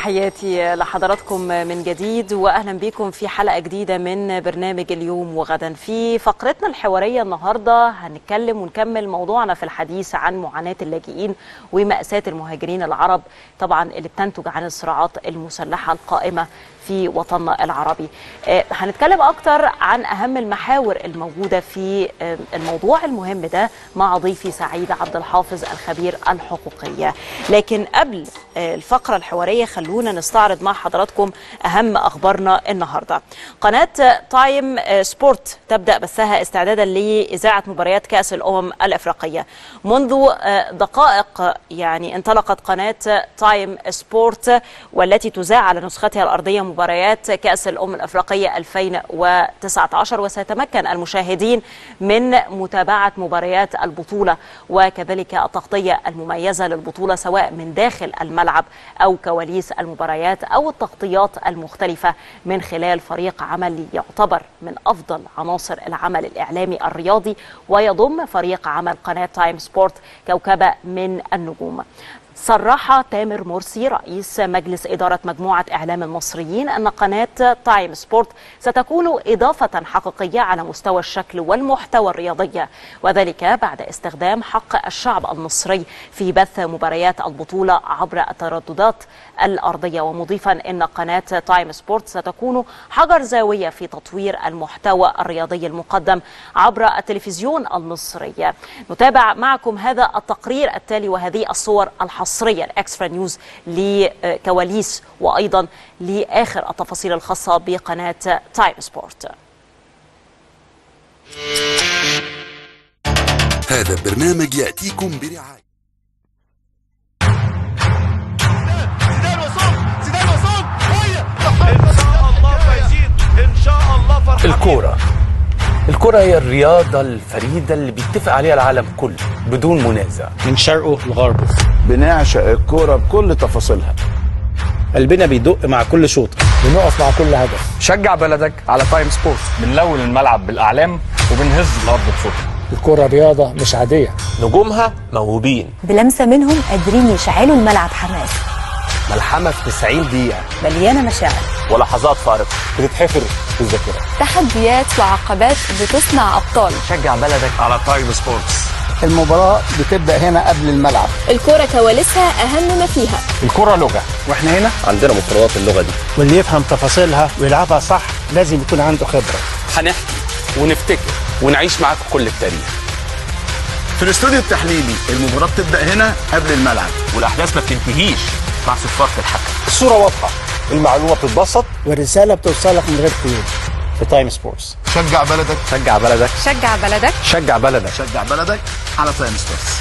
تحياتي لحضراتكم من جديد واهلا بكم في حلقه جديده من برنامج اليوم وغدا في فقرتنا الحواريه النهارده هنتكلم ونكمل موضوعنا في الحديث عن معاناه اللاجئين وماساه المهاجرين العرب طبعا اللي بتنتج عن الصراعات المسلحه القائمه في وطننا العربي آه، هنتكلم اكتر عن اهم المحاور الموجوده في آه، الموضوع المهم ده مع ضيفي سعيد عبد الحافظ الخبير الحقوقيه لكن قبل آه، الفقره الحواريه خلونا نستعرض مع حضراتكم اهم اخبارنا النهارده قناه تايم آه، سبورت تبدا بثها استعدادا لاذاعه مباريات كاس الامم الافريقيه منذ آه، دقائق يعني انطلقت قناه تايم سبورت والتي تذاع على نسختها الارضيه مباريات كأس الأمم الأفريقية 2019 وسيتمكن المشاهدين من متابعة مباريات البطولة وكذلك التغطية المميزة للبطولة سواء من داخل الملعب أو كواليس المباريات أو التغطيات المختلفة من خلال فريق عمل يعتبر من أفضل عناصر العمل الإعلامي الرياضي ويضم فريق عمل قناة تايم سبورت كوكبة من النجوم صرح تامر مرسي رئيس مجلس إدارة مجموعة إعلام المصريين أن قناة تايم سبورت ستكون إضافة حقيقية على مستوى الشكل والمحتوى الرياضي وذلك بعد استخدام حق الشعب المصري في بث مباريات البطولة عبر الترددات الأرضية ومضيفا أن قناة تايم سبورت ستكون حجر زاوية في تطوير المحتوى الرياضي المقدم عبر التلفزيون المصري نتابع معكم هذا التقرير التالي وهذه الصور الحصرية الإكسترا نيوز لكواليس وأيضا لآخر التفاصيل الخاصة بقناة تايم سبورت هذا البرنامج يأتيكم برعاية زيدان وصول زيدان وصول هيا ان شاء الله فايزين ان شاء الله فرحانين الكورة الكرة هي الرياضة الفريدة اللي بيتفق عليها العالم كله بدون منازع من شرقه لغربه بنعشق الكورة بكل تفاصيلها قلبنا بيدق مع كل شوط بنقف مع كل هدف شجع بلدك على تايم سبورت بنلون الملعب بالأعلام وبنهز الأرض بصوتنا الكرة رياضة مش عادية نجومها موهوبين بلمسة منهم قادرين يشعلوا الملعب حماس ملحمة في 90 دقيقة مليانة مشاعر ولحظات فارقة بتتحفر في الذاكرة تحديات وعقبات بتصنع أبطال شجع بلدك على تايم سبورتس المباراة بتبدأ هنا قبل الملعب الكرة كواليسها أهم ما فيها الكرة لغة واحنا هنا عندنا مفردات اللغة دي واللي يفهم تفاصيلها ويلعبها صح لازم يكون عنده خبرة هنحكي ونفتكر ونعيش معاكم كل التاريخ في الاستوديو التحليلي المباراة بتبدأ هنا قبل الملعب والأحداث ما بتنتهيش مع صفارة الحكم الصورة واضحة المعلومة بتتبسط والرسالة بتوصلك من غير قيود في تايم سبورتس شجع بلدك شجع بلدك شجع بلدك شجع بلدك شجع بلدك على تايم سبورتس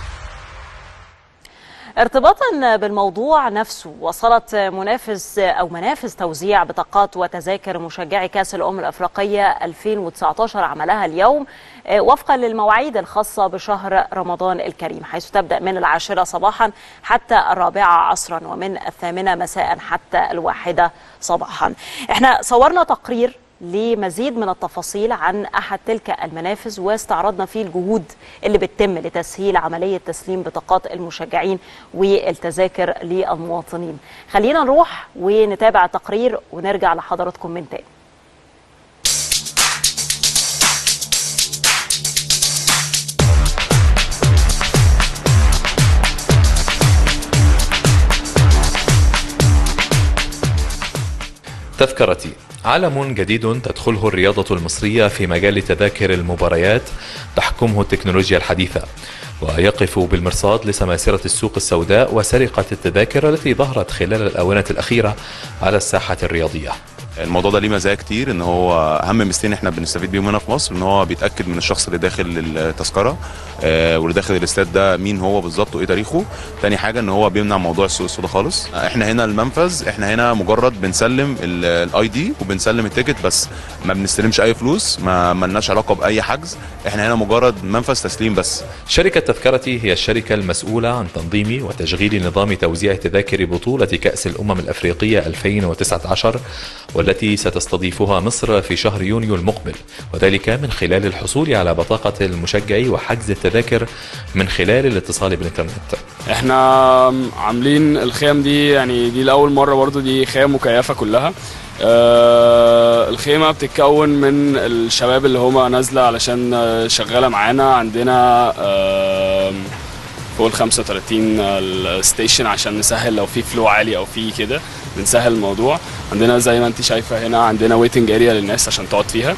ارتباطا بالموضوع نفسه وصلت منافس او منافذ توزيع بطاقات وتذاكر مشجعي كاس الامم الافريقيه 2019 عملها اليوم آه، وفقا للمواعيد الخاصه بشهر رمضان الكريم حيث تبدا من العاشره صباحا حتى الرابعه عصرا ومن الثامنه مساء حتى الواحده صباحا. احنا صورنا تقرير لمزيد من التفاصيل عن احد تلك المنافذ واستعرضنا فيه الجهود اللي بتتم لتسهيل عمليه تسليم بطاقات المشجعين والتذاكر للمواطنين. خلينا نروح ونتابع التقرير ونرجع لحضراتكم من تاني. تذكرتي عالم جديد تدخله الرياضة المصرية في مجال تذاكر المباريات تحكمه التكنولوجيا الحديثة ويقف بالمرصاد لسماسرة السوق السوداء وسرقة التذاكر التي ظهرت خلال الآونة الأخيرة على الساحة الرياضية الموضوع ده ليه مزايا كتير ان هو اهم ميزتين احنا بنستفيد بيهم هنا في مصر ان هو بيتاكد من الشخص اللي داخل التذكره آه واللي داخل الاستاد ده مين هو بالظبط وايه تاريخه تاني حاجه ان هو بيمنع موضوع السوق السوداء خالص آه، احنا هنا المنفذ احنا هنا مجرد بنسلم الاي دي وبنسلم التيكت بس ما بنستلمش اي فلوس ما ملناش علاقه باي حجز احنا هنا مجرد منفذ تسليم بس شركة تذكرتي هي الشركة المسؤولة عن تنظيم وتشغيل نظام توزيع تذاكر بطولة كأس الأمم الأفريقية 2019 والتي والتي ستستضيفها مصر في شهر يونيو المقبل وذلك من خلال الحصول على بطاقة المشجع وحجز التذاكر من خلال الاتصال بالإنترنت احنا عاملين الخيم دي يعني دي لاول مره برضو دي خيم مكيفه كلها آه الخيمه بتتكون من الشباب اللي هما نازله علشان آه، شغاله معانا عندنا آه فوق ال 35 الستيشن عشان نسهل لو في فلو عالي او في كده بنسهل الموضوع عندنا زي ما انت شايفه هنا عندنا ويتنج اريا للناس عشان تقعد فيها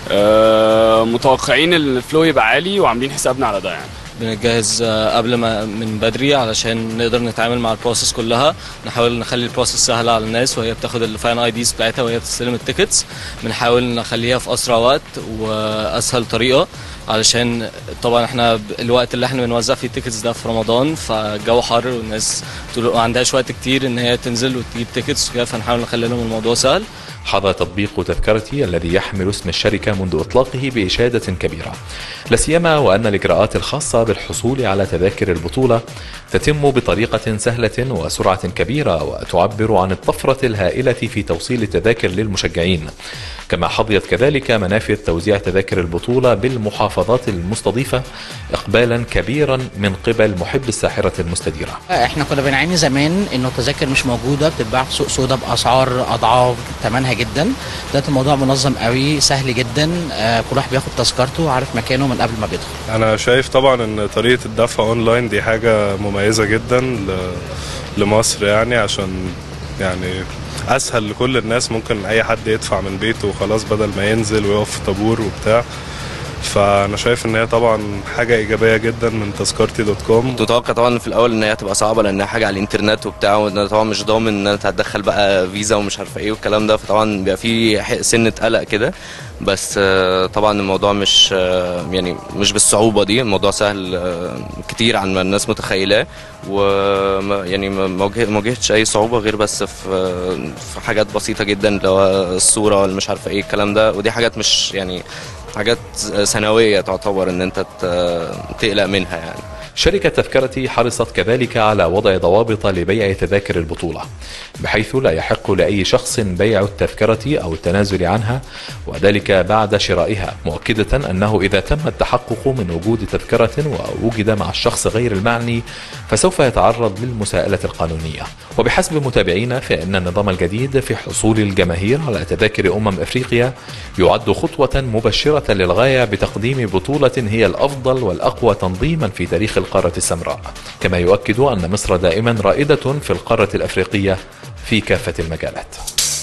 آه متوقعين ان الفلو يبقى عالي وعاملين حسابنا على ده يعني بنجهز آه، قبل ما من بدري علشان نقدر نتعامل مع البروسيس كلها نحاول نخلي البروسيس سهله على الناس وهي بتاخد الفان اي ديز بتاعتها وهي بتستلم التيكتس بنحاول نخليها في اسرع وقت واسهل طريقه علشان طبعا احنا ب- الوقت اللي احنا بنوزع فيه التيكتس ده في رمضان فالجو حر والناس طول- ما عندهاش وقت كتير ان هي تنزل وتجيب تيكتس وكده فنحاول نخلي لهم الموضوع سهل حظى تطبيق تذكرتي الذي يحمل اسم الشركة منذ إطلاقه بإشادة كبيرة لا سيما وأن الإجراءات الخاصة بالحصول على تذاكر البطولة تتم بطريقة سهلة وسرعة كبيرة وتعبر عن الطفرة الهائلة في توصيل التذاكر للمشجعين كما حظيت كذلك منافذ توزيع تذاكر البطولة بالمحافظات المستضيفة إقبالا كبيرا من قبل محب الساحرة المستديرة احنا كنا بنعاني زمان انه التذاكر مش موجوده بتتباع في سوق سودا باسعار اضعاف ثمنها جدا دلوقتي الموضوع منظم قوي سهل جدا آه، كل واحد بياخد تذكرته وعارف مكانه من قبل ما بيدخل انا شايف طبعا ان طريقه الدفع اونلاين دي حاجه مميزه جدا ل- لمصر يعني عشان يعني اسهل لكل الناس ممكن اي حد يدفع من بيته وخلاص بدل ما ينزل ويقف في طابور وبتاع فانا شايف ان هي طبعا حاجه ايجابيه جدا من تذكرتي دوت كوم كنت متوقع طبعا في الاول ان هي هتبقى صعبه لانها حاجه على الانترنت وبتاع وانا طبعا مش ضامن ان انت هتدخل بقى فيزا ومش عارفه ايه والكلام ده فطبعا بيبقى في ح- سنه قلق كده بس آه، طبعا الموضوع مش آه، يعني مش بالصعوبه دي الموضوع سهل آه، كتير عن ما الناس متخيلاه و يعني ما ما واجه- ما واجهتش اي صعوبه غير بس في في حاجات بسيطه جدا اللي هو الصوره اللي مش عارفه ايه الكلام ده ودي حاجات مش يعني حاجات سنويه تعتبر ان انت ت- تقلق منها يعني شركة تذكرتي حرصت كذلك على وضع ضوابط لبيع تذاكر البطولة بحيث لا يحق لأي شخص بيع التذكرة أو التنازل عنها وذلك بعد شرائها مؤكدة أنه إذا تم التحقق من وجود تذكرة ووجد مع الشخص غير المعني فسوف يتعرض للمساءلة القانونية وبحسب متابعينا فإن النظام الجديد في حصول الجماهير على تذاكر أمم أفريقيا يعد خطوة مبشرة للغاية بتقديم بطولة هي الأفضل والأقوى تنظيما في تاريخ القارة السمراء كما يؤكد أن مصر دائما رائدة في القارة الأفريقية في كافة المجالات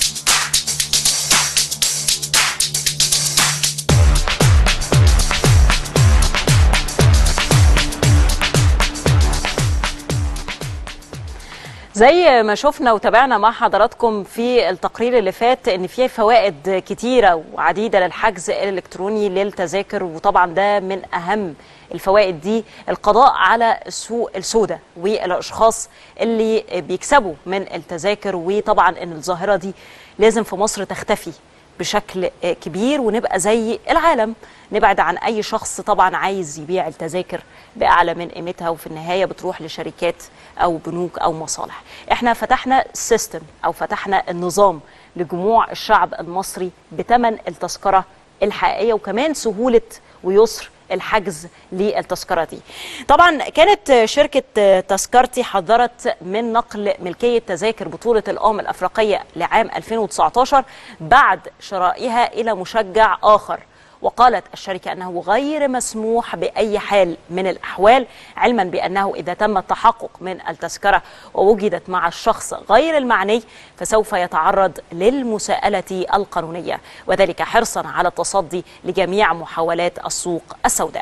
زي ما شفنا وتابعنا مع حضراتكم في التقرير اللي فات ان في فوائد كتيره وعديده للحجز الالكتروني للتذاكر وطبعا ده من اهم الفوائد دي القضاء على السوق السوداء والاشخاص اللي بيكسبوا من التذاكر وطبعا ان الظاهره دي لازم في مصر تختفي بشكل كبير ونبقى زي العالم نبعد عن اي شخص طبعا عايز يبيع التذاكر باعلى من قيمتها وفي النهايه بتروح لشركات او بنوك او مصالح احنا فتحنا سيستم او فتحنا النظام لجموع الشعب المصري بثمن التذكره الحقيقيه وكمان سهوله ويسر الحجز للتذكره دي. طبعا كانت شركه تذكرتي حذرت من نقل ملكيه تذاكر بطوله الامم الافريقيه لعام 2019 بعد شرائها الى مشجع اخر. وقالت الشركة أنه غير مسموح بأي حال من الأحوال علما بأنه إذا تم التحقق من التذكرة ووجدت مع الشخص غير المعني فسوف يتعرض للمساءلة القانونية وذلك حرصا على التصدي لجميع محاولات السوق السوداء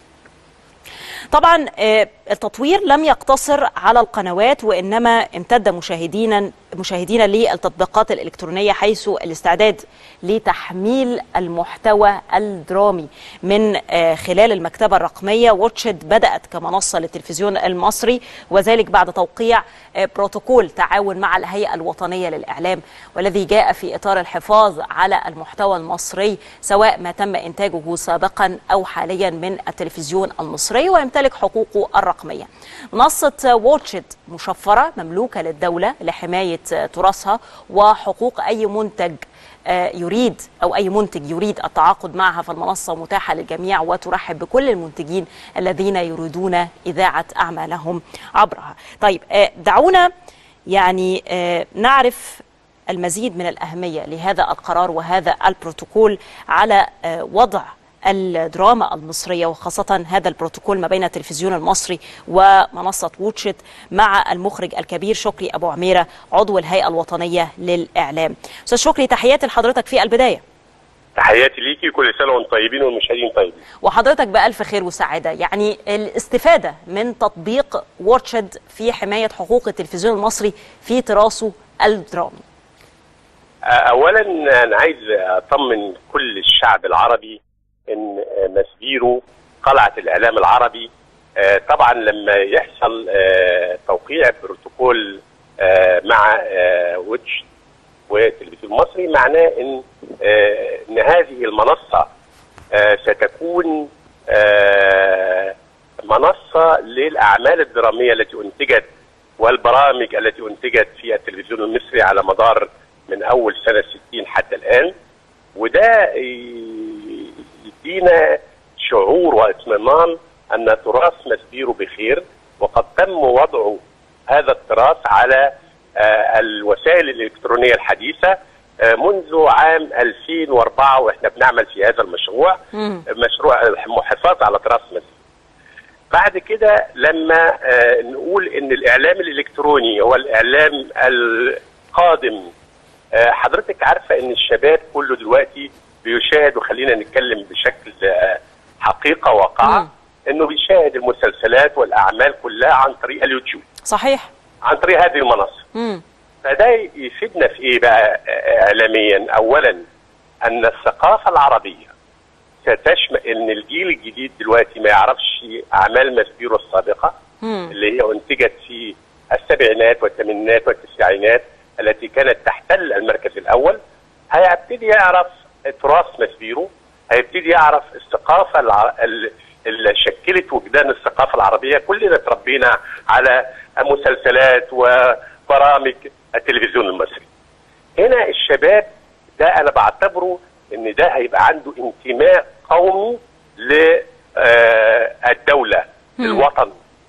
طبعا التطوير لم يقتصر على القنوات وانما امتد مشاهدينا مشاهدينا للتطبيقات الالكترونيه حيث الاستعداد لتحميل المحتوى الدرامي من خلال المكتبه الرقميه واتشد بدات كمنصه للتلفزيون المصري وذلك بعد توقيع بروتوكول تعاون مع الهيئه الوطنيه للاعلام والذي جاء في اطار الحفاظ على المحتوى المصري سواء ما تم انتاجه سابقا او حاليا من التلفزيون المصري ويمتلك حقوقه الرقميه. منصه واتشد مشفره مملوكه للدوله لحمايه تراثها وحقوق اي منتج آه، يريد او اي منتج يريد التعاقد معها فالمنصه متاحه للجميع وترحب بكل المنتجين الذين يريدون اذاعه اعمالهم عبرها. طيب آه، دعونا يعني آه، نعرف المزيد من الاهميه لهذا القرار وهذا البروتوكول على آه، وضع الدراما المصرية وخاصة هذا البروتوكول ما بين التلفزيون المصري ومنصة ووتشت مع المخرج الكبير شكري أبو عميرة عضو الهيئة الوطنية للإعلام أستاذ شكري تحياتي لحضرتك في البداية تحياتي ليكي كل سنه وانتم طيبين والمشاهدين طيبين وحضرتك بألف خير وسعادة يعني الاستفادة من تطبيق واتشد في حماية حقوق التلفزيون المصري في تراثه الدرامي اولا انا عايز اطمن كل الشعب العربي ان مسبيرو قلعه الاعلام العربي آه، طبعا لما يحصل آه، توقيع بروتوكول آه، مع آه، واتش والتلفزيون المصري معناه ان آه، ان هذه المنصه آه، ستكون آه، منصه للاعمال الدراميه التي انتجت والبرامج التي انتجت في التلفزيون المصري على مدار من اول سنه 60 حتى الان وده ي- يدينا شعور واطمئنان ان تراث مسبيرو بخير وقد تم وضع هذا التراث على آه، الوسائل الالكترونيه الحديثه آه، منذ عام 2004 واحنا بنعمل في هذا المشروع مشروع الحفاظ على تراث مسبيرو بعد كده لما آه، نقول ان الاعلام الالكتروني هو الاعلام القادم آه، حضرتك عارفه ان الشباب كله دلوقتي بيشاهد وخلينا نتكلم بشكل آه، حقيقه واقعه انه بيشاهد المسلسلات والاعمال كلها عن طريق اليوتيوب صحيح عن طريق هذه المنصه مم. فده يفيدنا في ايه بقى آه، اعلاميا اولا ان الثقافه العربيه ستشمل ان الجيل الجديد دلوقتي ما يعرفش اعمال مسبيرو السابقه اللي هي انتجت في السبعينات والثمانينات والتسعينات التي كانت تحتل المركز الاول هيبتدي يعرف تراث مسبيرو هيبتدي يعرف الثقافه الع... ال- اللي شكلت وجدان الثقافه العربيه كلنا تربينا على مسلسلات وبرامج التلفزيون المصري هنا الشباب ده انا بعتبره ان ده هيبقى عنده انتماء قومي للدوله للوطن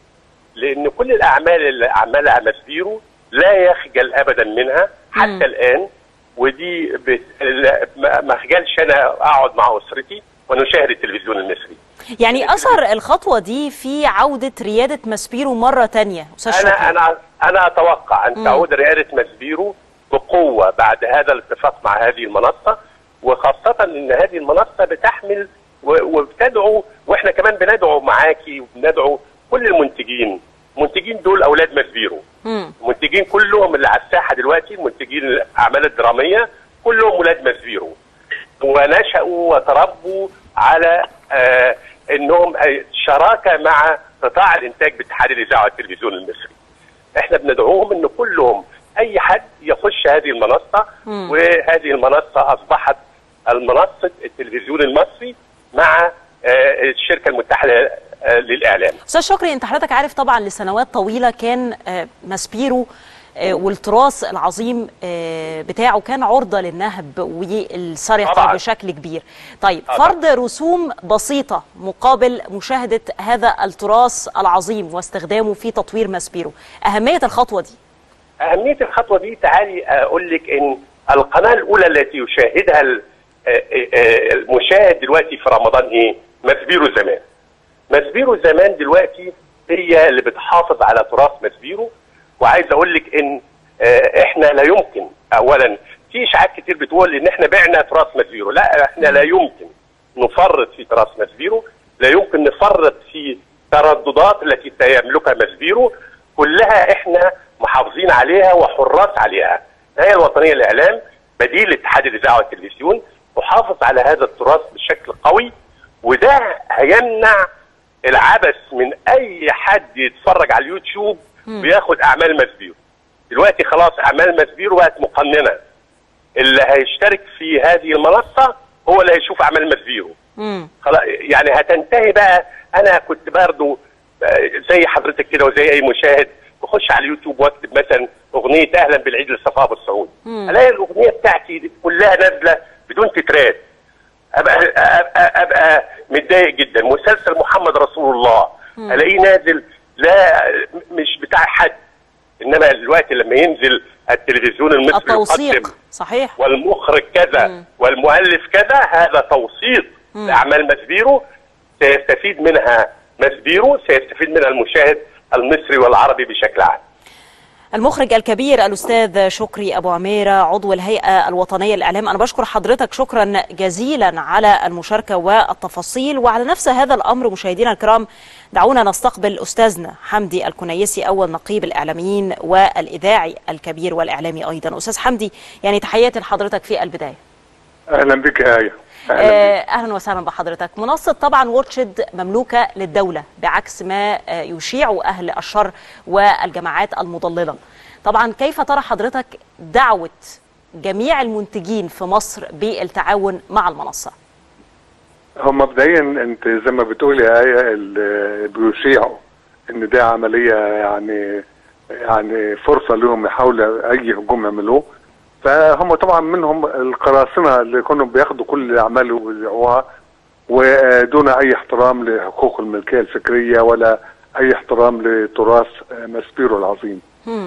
لان كل الاعمال اللي عملها مسبيرو لا يخجل ابدا منها حتى الان ودي بت... لا- ما ما اخجلش انا اقعد مع اسرتي ونشاهد التلفزيون المصري يعني أثر الخطوة دي في عودة ريادة مسبيرو مرة تانية أستاذ شكري انا انا انا اتوقع ان مم. تعود رئاسه مسبيرو بقوه بعد هذا الاتفاق مع هذه المنصه وخاصه ان هذه المنصه بتحمل و- وبتدعو واحنا كمان بندعو معاكي وبندعو كل المنتجين المنتجين دول اولاد مسبيرو المنتجين كلهم اللي على الساحه دلوقتي المنتجين الاعمال الدراميه كلهم ولاد مسبيرو ونشأوا وتربوا على آه انهم آه، شراكه مع قطاع الانتاج باتحاد الاذاعه والتلفزيون المصري. احنا بندعوهم ان كلهم اي حد يخش هذه المنصه مم. وهذه المنصه اصبحت المنصه التلفزيون المصري مع آه، الشركه المتحده آه، للاعلام. استاذ شكري انت حضرتك عارف طبعا لسنوات طويله كان آه، ماسبيرو آه، والتراث العظيم آه، بتاعه كان عرضه للنهب والسرقه طبعاً. بشكل كبير. طيب طبعاً. فرض رسوم بسيطه مقابل مشاهده هذا التراث العظيم واستخدامه في تطوير ماسبيرو، اهميه الخطوه دي. أهمية الخطوة دي تعالي أقول لك إن القناة الأولى التي يشاهدها ال- آه، آه، المشاهد دلوقتي في رمضان إيه؟ مسبيرو زمان. مسبيرو زمان دلوقتي هي اللي بتحافظ على تراث مسبيرو وعايز أقول لك إن آه، إحنا لا يمكن أولا في إشاعات كتير بتقول إن إحنا بعنا تراث مسبيرو، لا إحنا لا يمكن نفرط في تراث مسبيرو، لا يمكن نفرط في ترددات التي يملكها مسبيرو كلها احنا محافظين عليها وحراس عليها الهيئه الوطنيه للاعلام بديل اتحاد الاذاعه والتلفزيون تحافظ على هذا التراث بشكل قوي وده هيمنع العبث من اي حد يتفرج على اليوتيوب وياخد اعمال مسبيرو دلوقتي خلاص اعمال مسبيرو بقت مقننه اللي هيشترك في هذه المنصه هو اللي هيشوف اعمال مسبيرو مم. خلاص يعني هتنتهي بقى انا كنت برضو آه، زي حضرتك كده وزي اي مشاهد بخش على اليوتيوب واكتب مثلا اغنيه اهلا بالعيد لصفاء ابو السعود مم. الاقي الاغنيه بتاعتي دي كلها نازله بدون تترات ابقى ابقى, أبقى متضايق جدا مسلسل محمد رسول الله مم. الاقيه نازل لا مش بتاع حد انما دلوقتي لما ينزل التلفزيون المصري يقدم التوثيق صحيح والمخرج كذا والمؤلف كذا هذا توثيق مم. لاعمال مسبيرو سيستفيد منها مسبيرو سيستفيد منها المشاهد المصري والعربي بشكل عام المخرج الكبير الأستاذ شكري أبو عميرة عضو الهيئة الوطنية للإعلام أنا بشكر حضرتك شكرا جزيلا على المشاركة والتفاصيل وعلى نفس هذا الأمر مشاهدينا الكرام دعونا نستقبل أستاذنا حمدي الكنيسي أول نقيب الإعلاميين والإذاعي الكبير والإعلامي أيضا أستاذ حمدي يعني تحياتي لحضرتك في البداية اهلا بك يا ايه آه، اهلا وسهلا بحضرتك منصه طبعا وورتشد مملوكه للدوله بعكس ما آه، يشيع اهل الشر والجماعات المضلله طبعا كيف ترى حضرتك دعوه جميع المنتجين في مصر بالتعاون مع المنصه هو مبدئيا انت زي ما بتقول يا ايه ال- بيشيعوا ان دي عمليه يعني يعني فرصه لهم يحاولوا اي هجوم يعملوه فهم طبعا منهم القراصنه اللي كانوا بياخدوا كل الاعمال ويذيعوها ودون اي احترام لحقوق الملكيه الفكريه ولا اي احترام لتراث ماسبيرو العظيم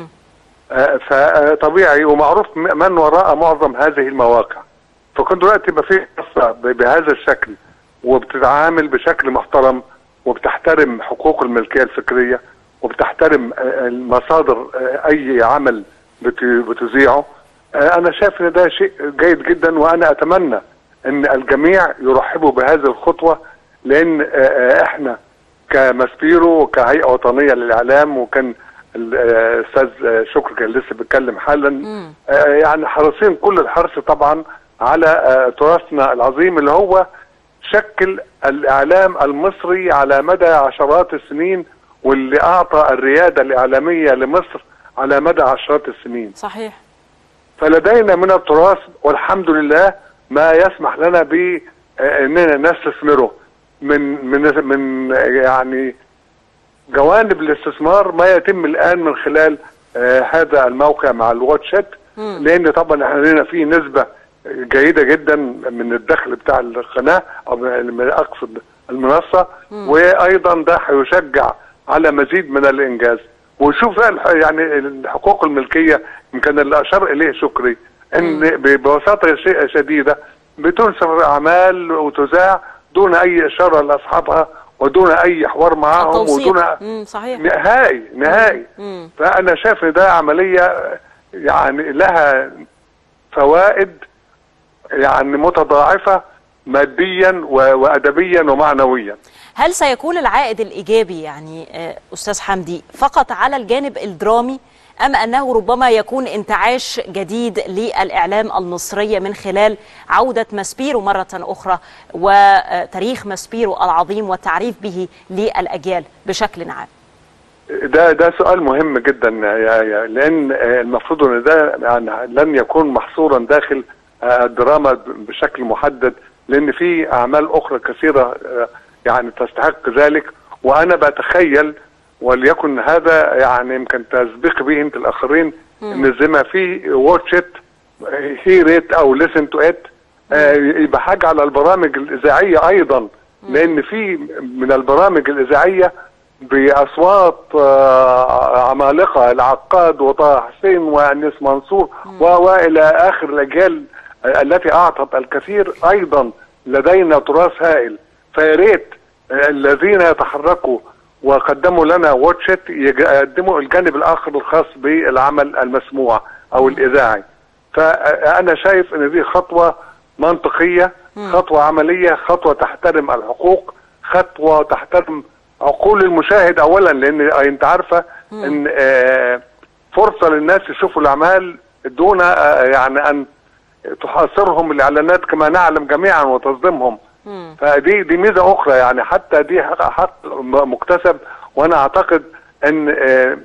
آه، فطبيعي ومعروف م- من وراء معظم هذه المواقع فكنت دلوقتي يبقى في قصه ب- بهذا الشكل وبتتعامل بشكل محترم وبتحترم حقوق الملكيه الفكريه وبتحترم آه، المصادر آه، اي عمل بت- بتذيعه آه، انا شايف ان ده شيء جيد جدا وانا اتمنى ان الجميع يرحبوا بهذه الخطوه لان آه، آه، احنا كماسبيرو وكهيئه وطنيه للاعلام وكان الاستاذ آه، شكري كان لسه بيتكلم حالا آه، يعني حريصين كل الحرص طبعا على آه، تراثنا العظيم اللي هو شكل الاعلام المصري على مدى عشرات السنين واللي اعطى الرياده الاعلاميه لمصر على مدى عشرات السنين صحيح فلدينا من التراث والحمد لله ما يسمح لنا ب آه، اننا نستثمره من من من يعني جوانب الاستثمار ما يتم الان من خلال آه، هذا الموقع مع الواتشات لان طبعا احنا لنا فيه نسبه جيده جدا من الدخل بتاع القناه او من- اقصد المنصه مم. وايضا ده هيشجع على مزيد من الانجاز وشوف بقى الح- يعني الحقوق الملكيه يمكن اللي اشار اليه شكري ان ب- ببساطه ش- شديده بتنشر اعمال وتذاع دون اي اشاره لاصحابها ودون اي حوار معاهم التوثيق. ودون مم، صحيح نهائي نهائي مم. فانا شايف ان ده عمليه يعني لها فوائد يعني متضاعفه ماديا و- وادبيا ومعنويا هل سيكون العائد الإيجابي يعني آه، أستاذ حمدي فقط على الجانب الدرامي أم أنه ربما يكون انتعاش جديد للإعلام المصري من خلال عودة ماسبيرو مرة أخرى وتاريخ ماسبيرو العظيم والتعريف به للأجيال بشكل عام ده ده سؤال مهم جدا يا يا لان آه، المفروض ان ده يعني لن يكون محصورا داخل آه، الدراما بشكل محدد لان في اعمال اخرى كثيره آه، يعني تستحق ذلك وانا بتخيل وليكن هذا يعني يمكن تسبق به انت الاخرين ان زي ما في واتش ات هير ات او ليسن تو ات يبقى حاجه على البرامج الاذاعيه ايضا لان في من البرامج الاذاعيه باصوات آه، عمالقه العقاد وطه حسين وانيس منصور و- والى اخر الاجيال التي اعطت الكثير ايضا لدينا تراث هائل فيا ريت الذين يتحركوا وقدموا لنا واتشت يقدموا الجانب الاخر الخاص بالعمل المسموع او الاذاعي فانا شايف ان دي خطوه منطقيه خطوه عمليه خطوه تحترم الحقوق خطوه تحترم عقول المشاهد اولا لان انت عارفه ان آه، فرصه للناس يشوفوا الاعمال دون آه، يعني ان تحاصرهم الاعلانات كما نعلم جميعا وتصدمهم فدي دي ميزه اخرى يعني حتى دي حق مكتسب وانا اعتقد ان آه،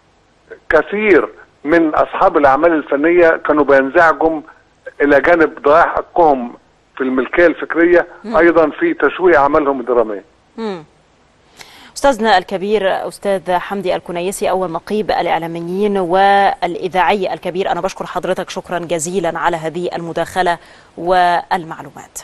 كثير من اصحاب الاعمال الفنيه كانوا بينزعجوا الى جانب ضياع حقهم في الملكيه الفكريه مم. ايضا في تشويه اعمالهم الدراميه مم. أستاذنا الكبير أستاذ حمدي الكنيسي أول نقيب الإعلاميين والإذاعي الكبير أنا بشكر حضرتك شكرا جزيلا على هذه المداخلة والمعلومات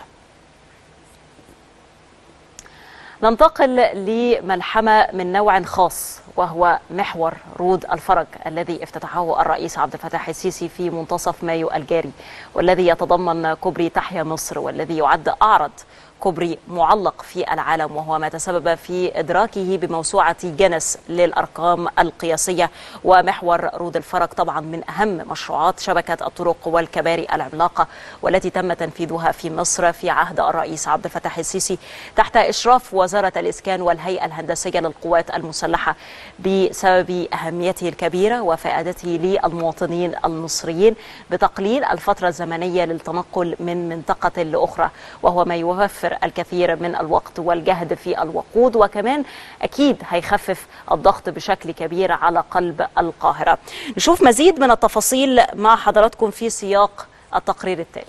ننتقل لملحمة من نوع خاص وهو محور رود الفرج الذي افتتحه الرئيس عبد الفتاح السيسي في منتصف مايو الجاري والذي يتضمن كوبري تحيا مصر والذي يعد أعرض كوبري معلق في العالم وهو ما تسبب في إدراكه بموسوعة جنس للأرقام القياسية ومحور رود الفرج طبعا من أهم مشروعات شبكة الطرق والكباري العملاقة والتي تم تنفيذها في مصر في عهد الرئيس عبد الفتاح السيسي تحت إشراف وزارة الإسكان والهيئة الهندسية للقوات المسلحة بسبب أهميته الكبيرة وفائدته للمواطنين المصريين بتقليل الفترة الزمنية للتنقل من منطقة لأخرى وهو ما يوفر الكثير من الوقت والجهد في الوقود وكمان أكيد هيخفف الضغط بشكل كبير على قلب القاهرة نشوف مزيد من التفاصيل مع حضراتكم في سياق التقرير التالي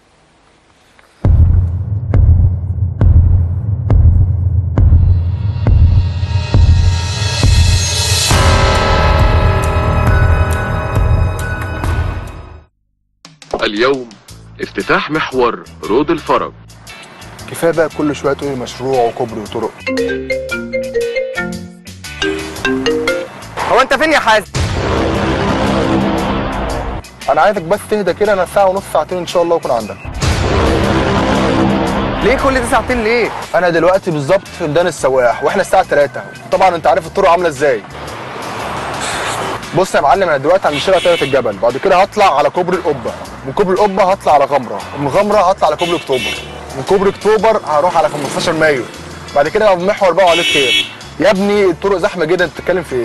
اليوم افتتاح محور رود الفرج كفايه بقى كل شويه تقولي مشروع وكوبري وطرق هو انت فين يا حازم انا عايزك بس تهدى كده انا ساعه ونص ساعتين ان شاء الله اكون عندك ليه كل دي ساعتين ليه انا دلوقتي بالظبط في ميدان السواح واحنا الساعه 3 طبعا انت عارف الطرق عامله ازاي بص يا معلم انا دلوقتي عند شارع تلات الجبل بعد كده هطلع على كوبري القبه من كوبري القبه هطلع على غمره ومن غمره هطلع على كوبري اكتوبر من كوبري اكتوبر هروح على 15 مايو بعد كده محور بقى وعليه خير يا ابني الطرق زحمه جدا انت بتتكلم في ايه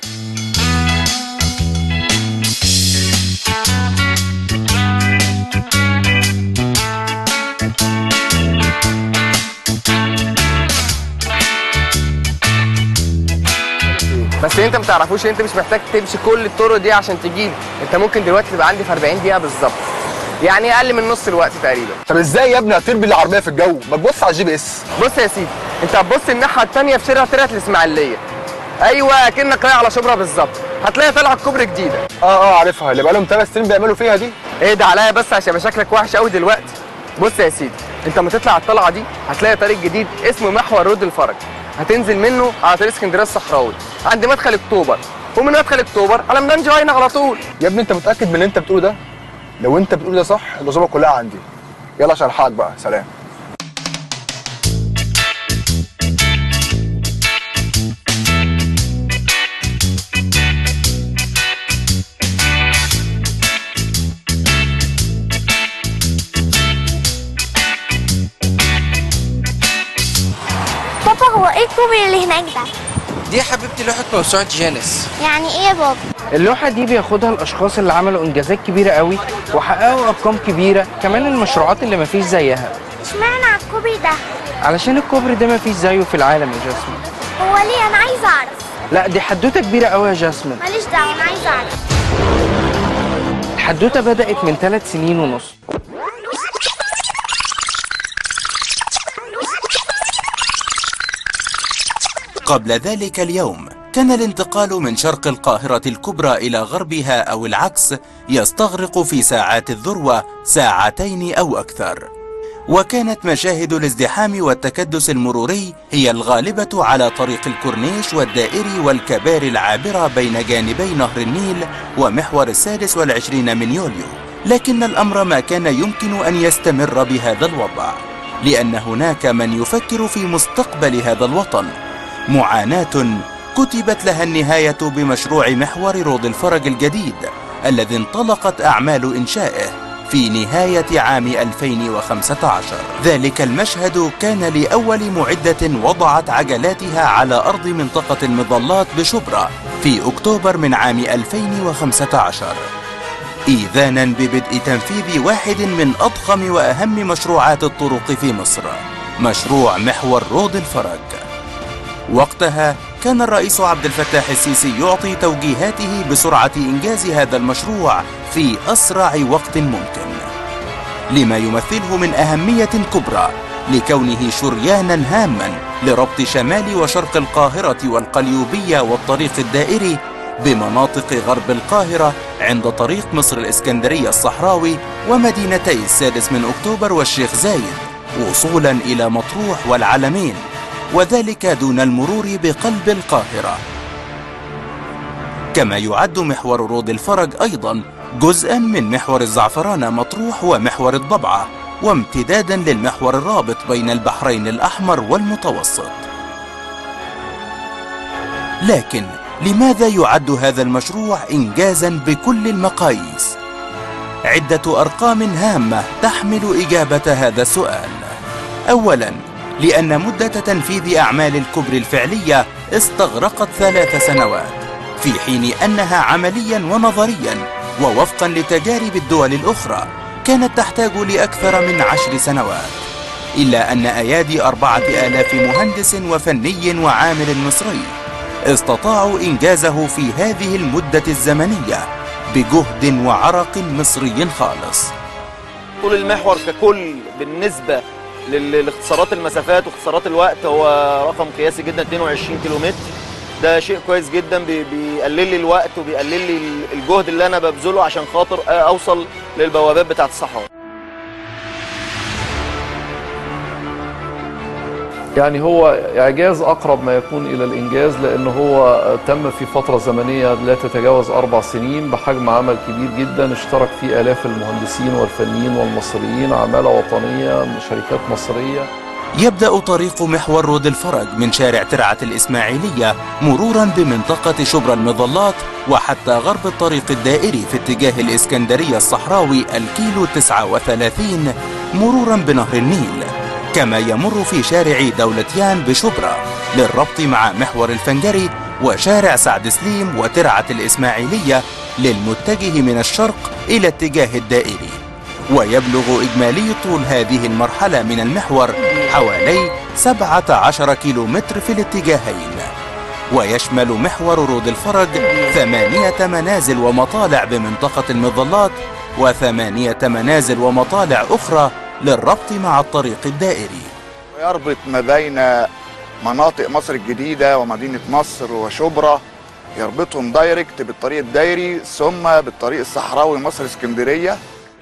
بس انت ما تعرفوش انت مش محتاج تمشي كل الطرق دي عشان تجيلي انت ممكن دلوقتي تبقى عندي في 40 دقيقه بالظبط يعني اقل من نص الوقت تقريبا طب ازاي يا ابني هتطير بالعربيه في الجو ما تبص على الجي بي اس بص يا سيدي انت هتبص الناحيه الثانيه في شارع طلعت الاسماعيليه ايوه اكنك رايح على شبرا بالظبط هتلاقي طالعه كوبري جديده اه اه عارفها اللي بقالهم ثلاث سنين بيعملوا فيها دي ايه ده عليا بس عشان يبقى شكلك وحش قوي دلوقتي بص يا سيدي انت لما تطلع على الطلعه دي هتلاقي طريق جديد اسمه محور رود الفرج هتنزل منه على طريق اسكندريه الصحراوي عند مدخل اكتوبر ومن مدخل اكتوبر على ميدان جهينه على طول يا ابني انت متاكد من اللي انت بتقوله ده لو انت بتقول ده صح العزومه كلها عندي يلا عشان الحقك بقى سلام بابا هو ايه الكوبري اللي هناك ده؟ دي يا حبيبتي لوحة موسوعة جانس يعني ايه يا بابا؟ اللوحة دي بياخدها الأشخاص اللي عملوا إنجازات كبيرة قوي وحققوا أرقام كبيرة كمان المشروعات اللي مفيش زيها اشمعنى على الكوبري ده؟ علشان الكوبري ده مفيش زيه في العالم يا جاسمين هو ليه انا عايزه اعرف لا دي حدوتة كبيرة قوي يا جاسمين ماليش دعوه انا عايزه اعرف الحدوتة بدأت من ثلاث سنين ونص قبل ذلك اليوم كان الانتقال من شرق القاهرة الكبرى إلى غربها أو العكس يستغرق في ساعات الذروة ساعتين أو أكثر وكانت مشاهد الازدحام والتكدس المروري هي الغالبة على طريق الكورنيش والدائري والكباري العابرة بين جانبي نهر النيل ومحور السادس والعشرين من يوليو لكن الأمر ما كان يمكن أن يستمر بهذا الوضع لأن هناك من يفكر في مستقبل هذا الوطن معاناة كتبت لها النهاية بمشروع محور روض الفرج الجديد الذي انطلقت أعمال إنشائه في نهاية عام 2015 ذلك المشهد كان لأول معدة وضعت عجلاتها على أرض منطقة المظلات بشبرا في أكتوبر من عام 2015 إيذانا ببدء تنفيذ واحد من أضخم وأهم مشروعات الطرق في مصر مشروع محور روض الفرج وقتها كان الرئيس عبد الفتاح السيسي يعطي توجيهاته بسرعة إنجاز هذا المشروع في أسرع وقت ممكن لما يمثله من أهمية كبرى لكونه شريانا هاما لربط شمال وشرق القاهرة والقليوبية والطريق الدائري بمناطق غرب القاهرة عند طريق مصر الإسكندرية الصحراوي ومدينتي السادس من أكتوبر والشيخ زايد وصولا إلى مطروح والعلمين وذلك دون المرور بقلب القاهرة كما يعد محور رود الفرج أيضا جزءا من محور الزعفرانة مطروح ومحور الضبعة وامتدادا للمحور الرابط بين البحرين الأحمر والمتوسط لكن لماذا يعد هذا المشروع إنجازا بكل المقاييس؟ عدة أرقام هامة تحمل إجابة هذا السؤال أولا لأن مدة تنفيذ أعمال الكبر الفعلية استغرقت ثلاث سنوات في حين أنها عمليا ونظريا ووفقا لتجارب الدول الأخرى كانت تحتاج لأكثر من عشر سنوات إلا أن أيادي أربعة آلاف مهندس وفني وعامل مصري استطاعوا إنجازه في هذه المدة الزمنية بجهد وعرق مصري خالص طول المحور ككل بالنسبة لل- لاختصارات المسافات واختصارات الوقت هو رقم قياسي جدا 22 كيلومتر ده شيء كويس جدا بي- بيقلل لي الوقت وبيقلل لي ال- الجهد اللي انا ببذله عشان خاطر اوصل للبوابات بتاعه الصحراء يعني هو إعجاز أقرب ما يكون إلى الإنجاز لأنه هو تم في فترة زمنية لا تتجاوز أربع سنين بحجم عمل كبير جدا اشترك فيه آلاف المهندسين والفنيين والمصريين عمالة وطنية من شركات مصرية يبدأ طريق محور رود الفرج من شارع ترعة الإسماعيلية مرورا بمنطقة شبرا المظلات وحتى غرب الطريق الدائري في اتجاه الإسكندرية الصحراوي الكيلو 39 مرورا بنهر النيل كما يمر في شارع دولتيان بشبرا للربط مع محور الفنجري وشارع سعد سليم وترعة الإسماعيلية للمتجه من الشرق إلى اتجاه الدائري ويبلغ إجمالي طول هذه المرحلة من المحور حوالي 17 كيلومتر في الاتجاهين ويشمل محور رود الفرج ثمانية منازل ومطالع بمنطقة المظلات وثمانية منازل ومطالع أخرى للربط مع الطريق الدائري يربط ما بين مناطق مصر الجديدة ومدينة نصر وشبرا يربطهم دايركت بالطريق الدايري ثم بالطريق الصحراوي مصر اسكندرية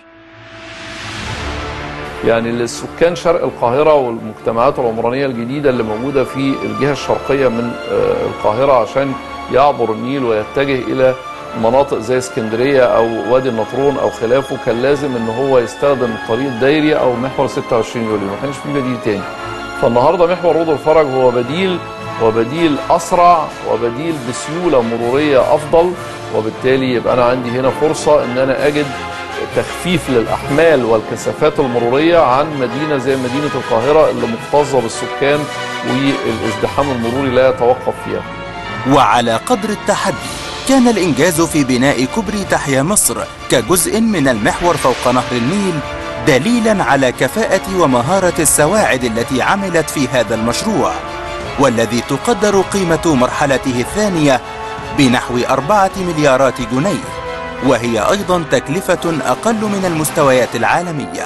يعني للسكان شرق القاهرة والمجتمعات العمرانية الجديدة اللي موجودة في الجهة الشرقية من آه، القاهرة عشان يعبر النيل ويتجه إلى مناطق زي اسكندرية أو وادي النطرون أو خلافه كان لازم إن هو يستخدم الطريق الدايري أو محور 26 يوليو ما كانش في بديل تاني فالنهارده محور رود الفرج هو بديل وبديل أسرع وبديل بسيولة مرورية أفضل وبالتالي يبقى أنا عندي هنا فرصة إن أنا أجد تخفيف للأحمال والكثافات المرورية عن مدينة زي مدينة القاهرة اللي مكتظة بالسكان والازدحام المروري لا يتوقف فيها وعلى قدر التحدي كان الإنجاز في بناء كوبري تحيا مصر كجزء من المحور فوق نهر النيل دليلا على كفاءة ومهارة السواعد التي عملت في هذا المشروع والذي تقدر قيمة مرحلته الثانية بنحو أربعة مليارات جنيه وهي أيضا تكلفة أقل من المستويات العالمية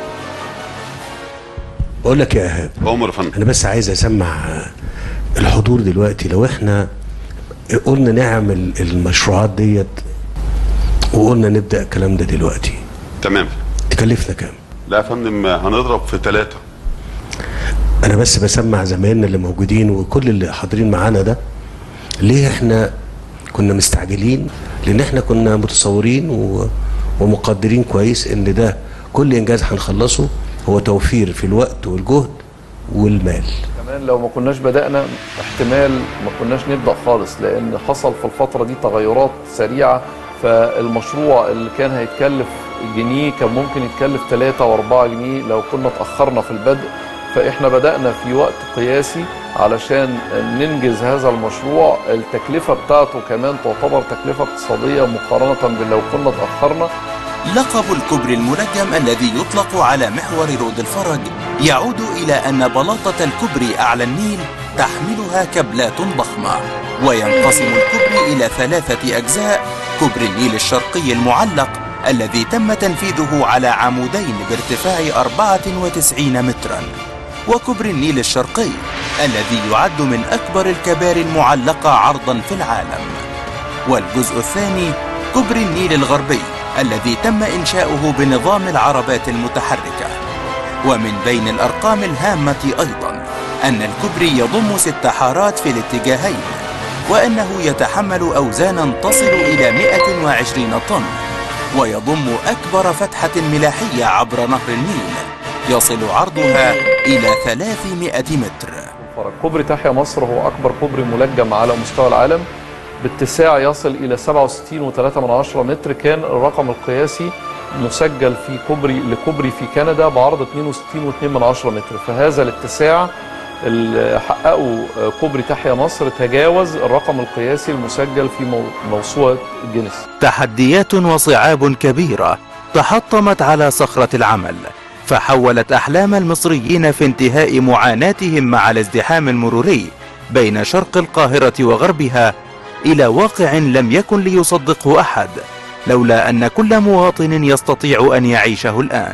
بقول لك يا ايهاب عمر فندم انا بس عايز اسمع الحضور دلوقتي لو احنا قلنا نعمل المشروعات ديت وقلنا نبدا الكلام ده دلوقتي تمام تكلفنا كام لا يا فندم هنضرب في ثلاثة انا بس بسمع زمايلنا اللي موجودين وكل اللي حاضرين معانا ده ليه احنا كنا مستعجلين لان احنا كنا متصورين و... ومقدرين كويس ان ده كل انجاز هنخلصه هو توفير في الوقت والجهد والمال كمان لو ما كناش بدأنا احتمال ما كناش نبدأ خالص لأن حصل في الفترة دي تغيرات سريعة فالمشروع اللي كان هيتكلف جنيه كان ممكن يتكلف 3 و4 جنيه لو كنا اتأخرنا في البدء فإحنا بدأنا في وقت قياسي علشان ننجز هذا المشروع التكلفة بتاعته كمان تعتبر تكلفة اقتصادية مقارنة بلو كنا اتأخرنا لقب الكوبري المنجم الذي يطلق على محور رود الفرج يعود إلى أن بلاطة الكوبري أعلى النيل تحملها كبلات ضخمة وينقسم الكوبري إلى ثلاثة أجزاء كوبري النيل الشرقي المعلق الذي تم تنفيذه على عمودين بارتفاع 94 مترا وكوبري النيل الشرقي الذي يعد من أكبر الكباري المعلقة عرضا في العالم والجزء الثاني كوبري النيل الغربي الذي تم إنشاؤه بنظام العربات المتحركة ومن بين الأرقام الهامة أيضا أن الكوبري يضم ست حارات في الاتجاهين وأنه يتحمل أوزانا تصل إلى 120 طن ويضم أكبر فتحة ملاحية عبر نهر النيل يصل عرضها إلى 300 متر كوبري تحيا مصر هو أكبر كوبري ملجم على مستوى العالم باتساع يصل إلى 67.3 متر كان الرقم القياسي مسجل في كوبري لكوبري في كندا بعرض 62.2 متر فهذا الاتساع اللي حققه كوبري تحيا مصر تجاوز الرقم القياسي المسجل في مو- موسوعة جينيس تحديات وصعاب كبيرة تحطمت على صخرة العمل فحولت أحلام المصريين في انتهاء معاناتهم مع الازدحام المروري بين شرق القاهرة وغربها إلى واقع لم يكن ليصدقه أحد لولا أن كل مواطن يستطيع أن يعيشه الآن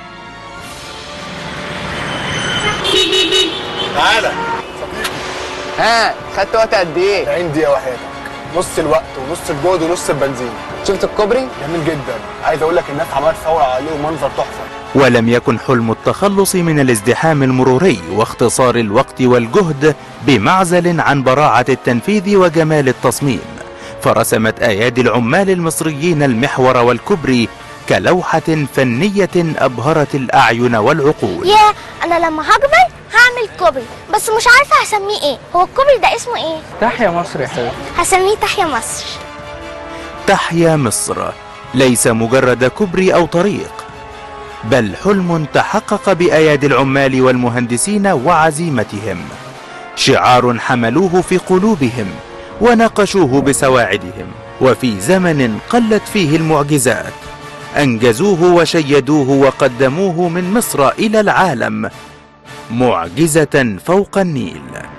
تعالى ها خدت وقت قد ايه 40 دقيقة وحياتك نص الوقت ونص الجهد ونص البنزين شفت الكوبري؟ جميل جدا عايز اقول لك الناس عملت ثورة عليه ومنظر تحفة ولم يكن حلم التخلص من الازدحام المروري واختصار الوقت والجهد بمعزل عن براعة التنفيذ وجمال التصميم فرسمت أيادي العمال المصريين المحور والكبري كلوحة فنية أبهرت الأعين والعقول يا انا لما هكبر هعمل كوبري بس مش عارفه هسميه ايه هو الكوبري ده اسمه ايه تحيا مصر يا حبيبي هسميه تحيا مصر تحيا مصر ليس مجرد كبري أو طريق بل حلم تحقق بأيادي العمال والمهندسين وعزيمتهم شعار حملوه في قلوبهم وناقشوه بسواعدهم وفي زمن قلت فيه المعجزات أنجزوه وشيدوه وقدموه من مصر إلى العالم معجزة فوق النيل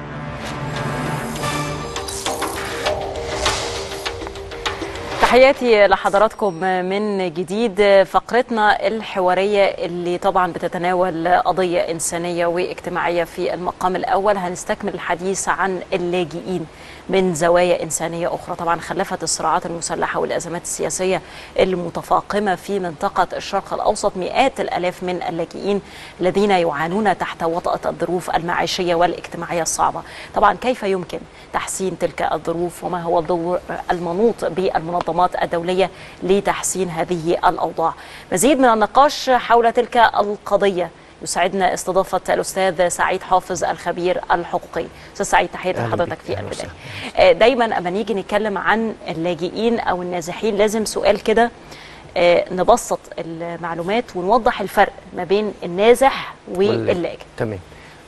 تحياتي لحضراتكم من جديد فقرتنا الحوارية اللي طبعا بتتناول قضية إنسانية واجتماعية في المقام الأول هنستكمل الحديث عن اللاجئين من زوايا إنسانية أخرى طبعا خلفت الصراعات المسلحة والأزمات السياسية المتفاقمة في منطقة الشرق الأوسط مئات الألاف من اللاجئين الذين يعانون تحت وطأة الظروف المعيشية والاجتماعية الصعبة طبعا كيف يمكن تحسين تلك الظروف وما هو الدور المنوط بالمنظمات الدولية لتحسين هذه الأوضاع مزيد من النقاش حول تلك القضية يسعدنا استضافة الأستاذ سعيد حافظ الخبير الحقوقي أستاذ سعيد تحية أهلا لحضرتك بك. في أهلا البداية آه، دايما أما نيجي نتكلم عن اللاجئين أو النازحين لازم سؤال كده آه، نبسط المعلومات ونوضح الفرق ما بين النازح واللاجئ تمام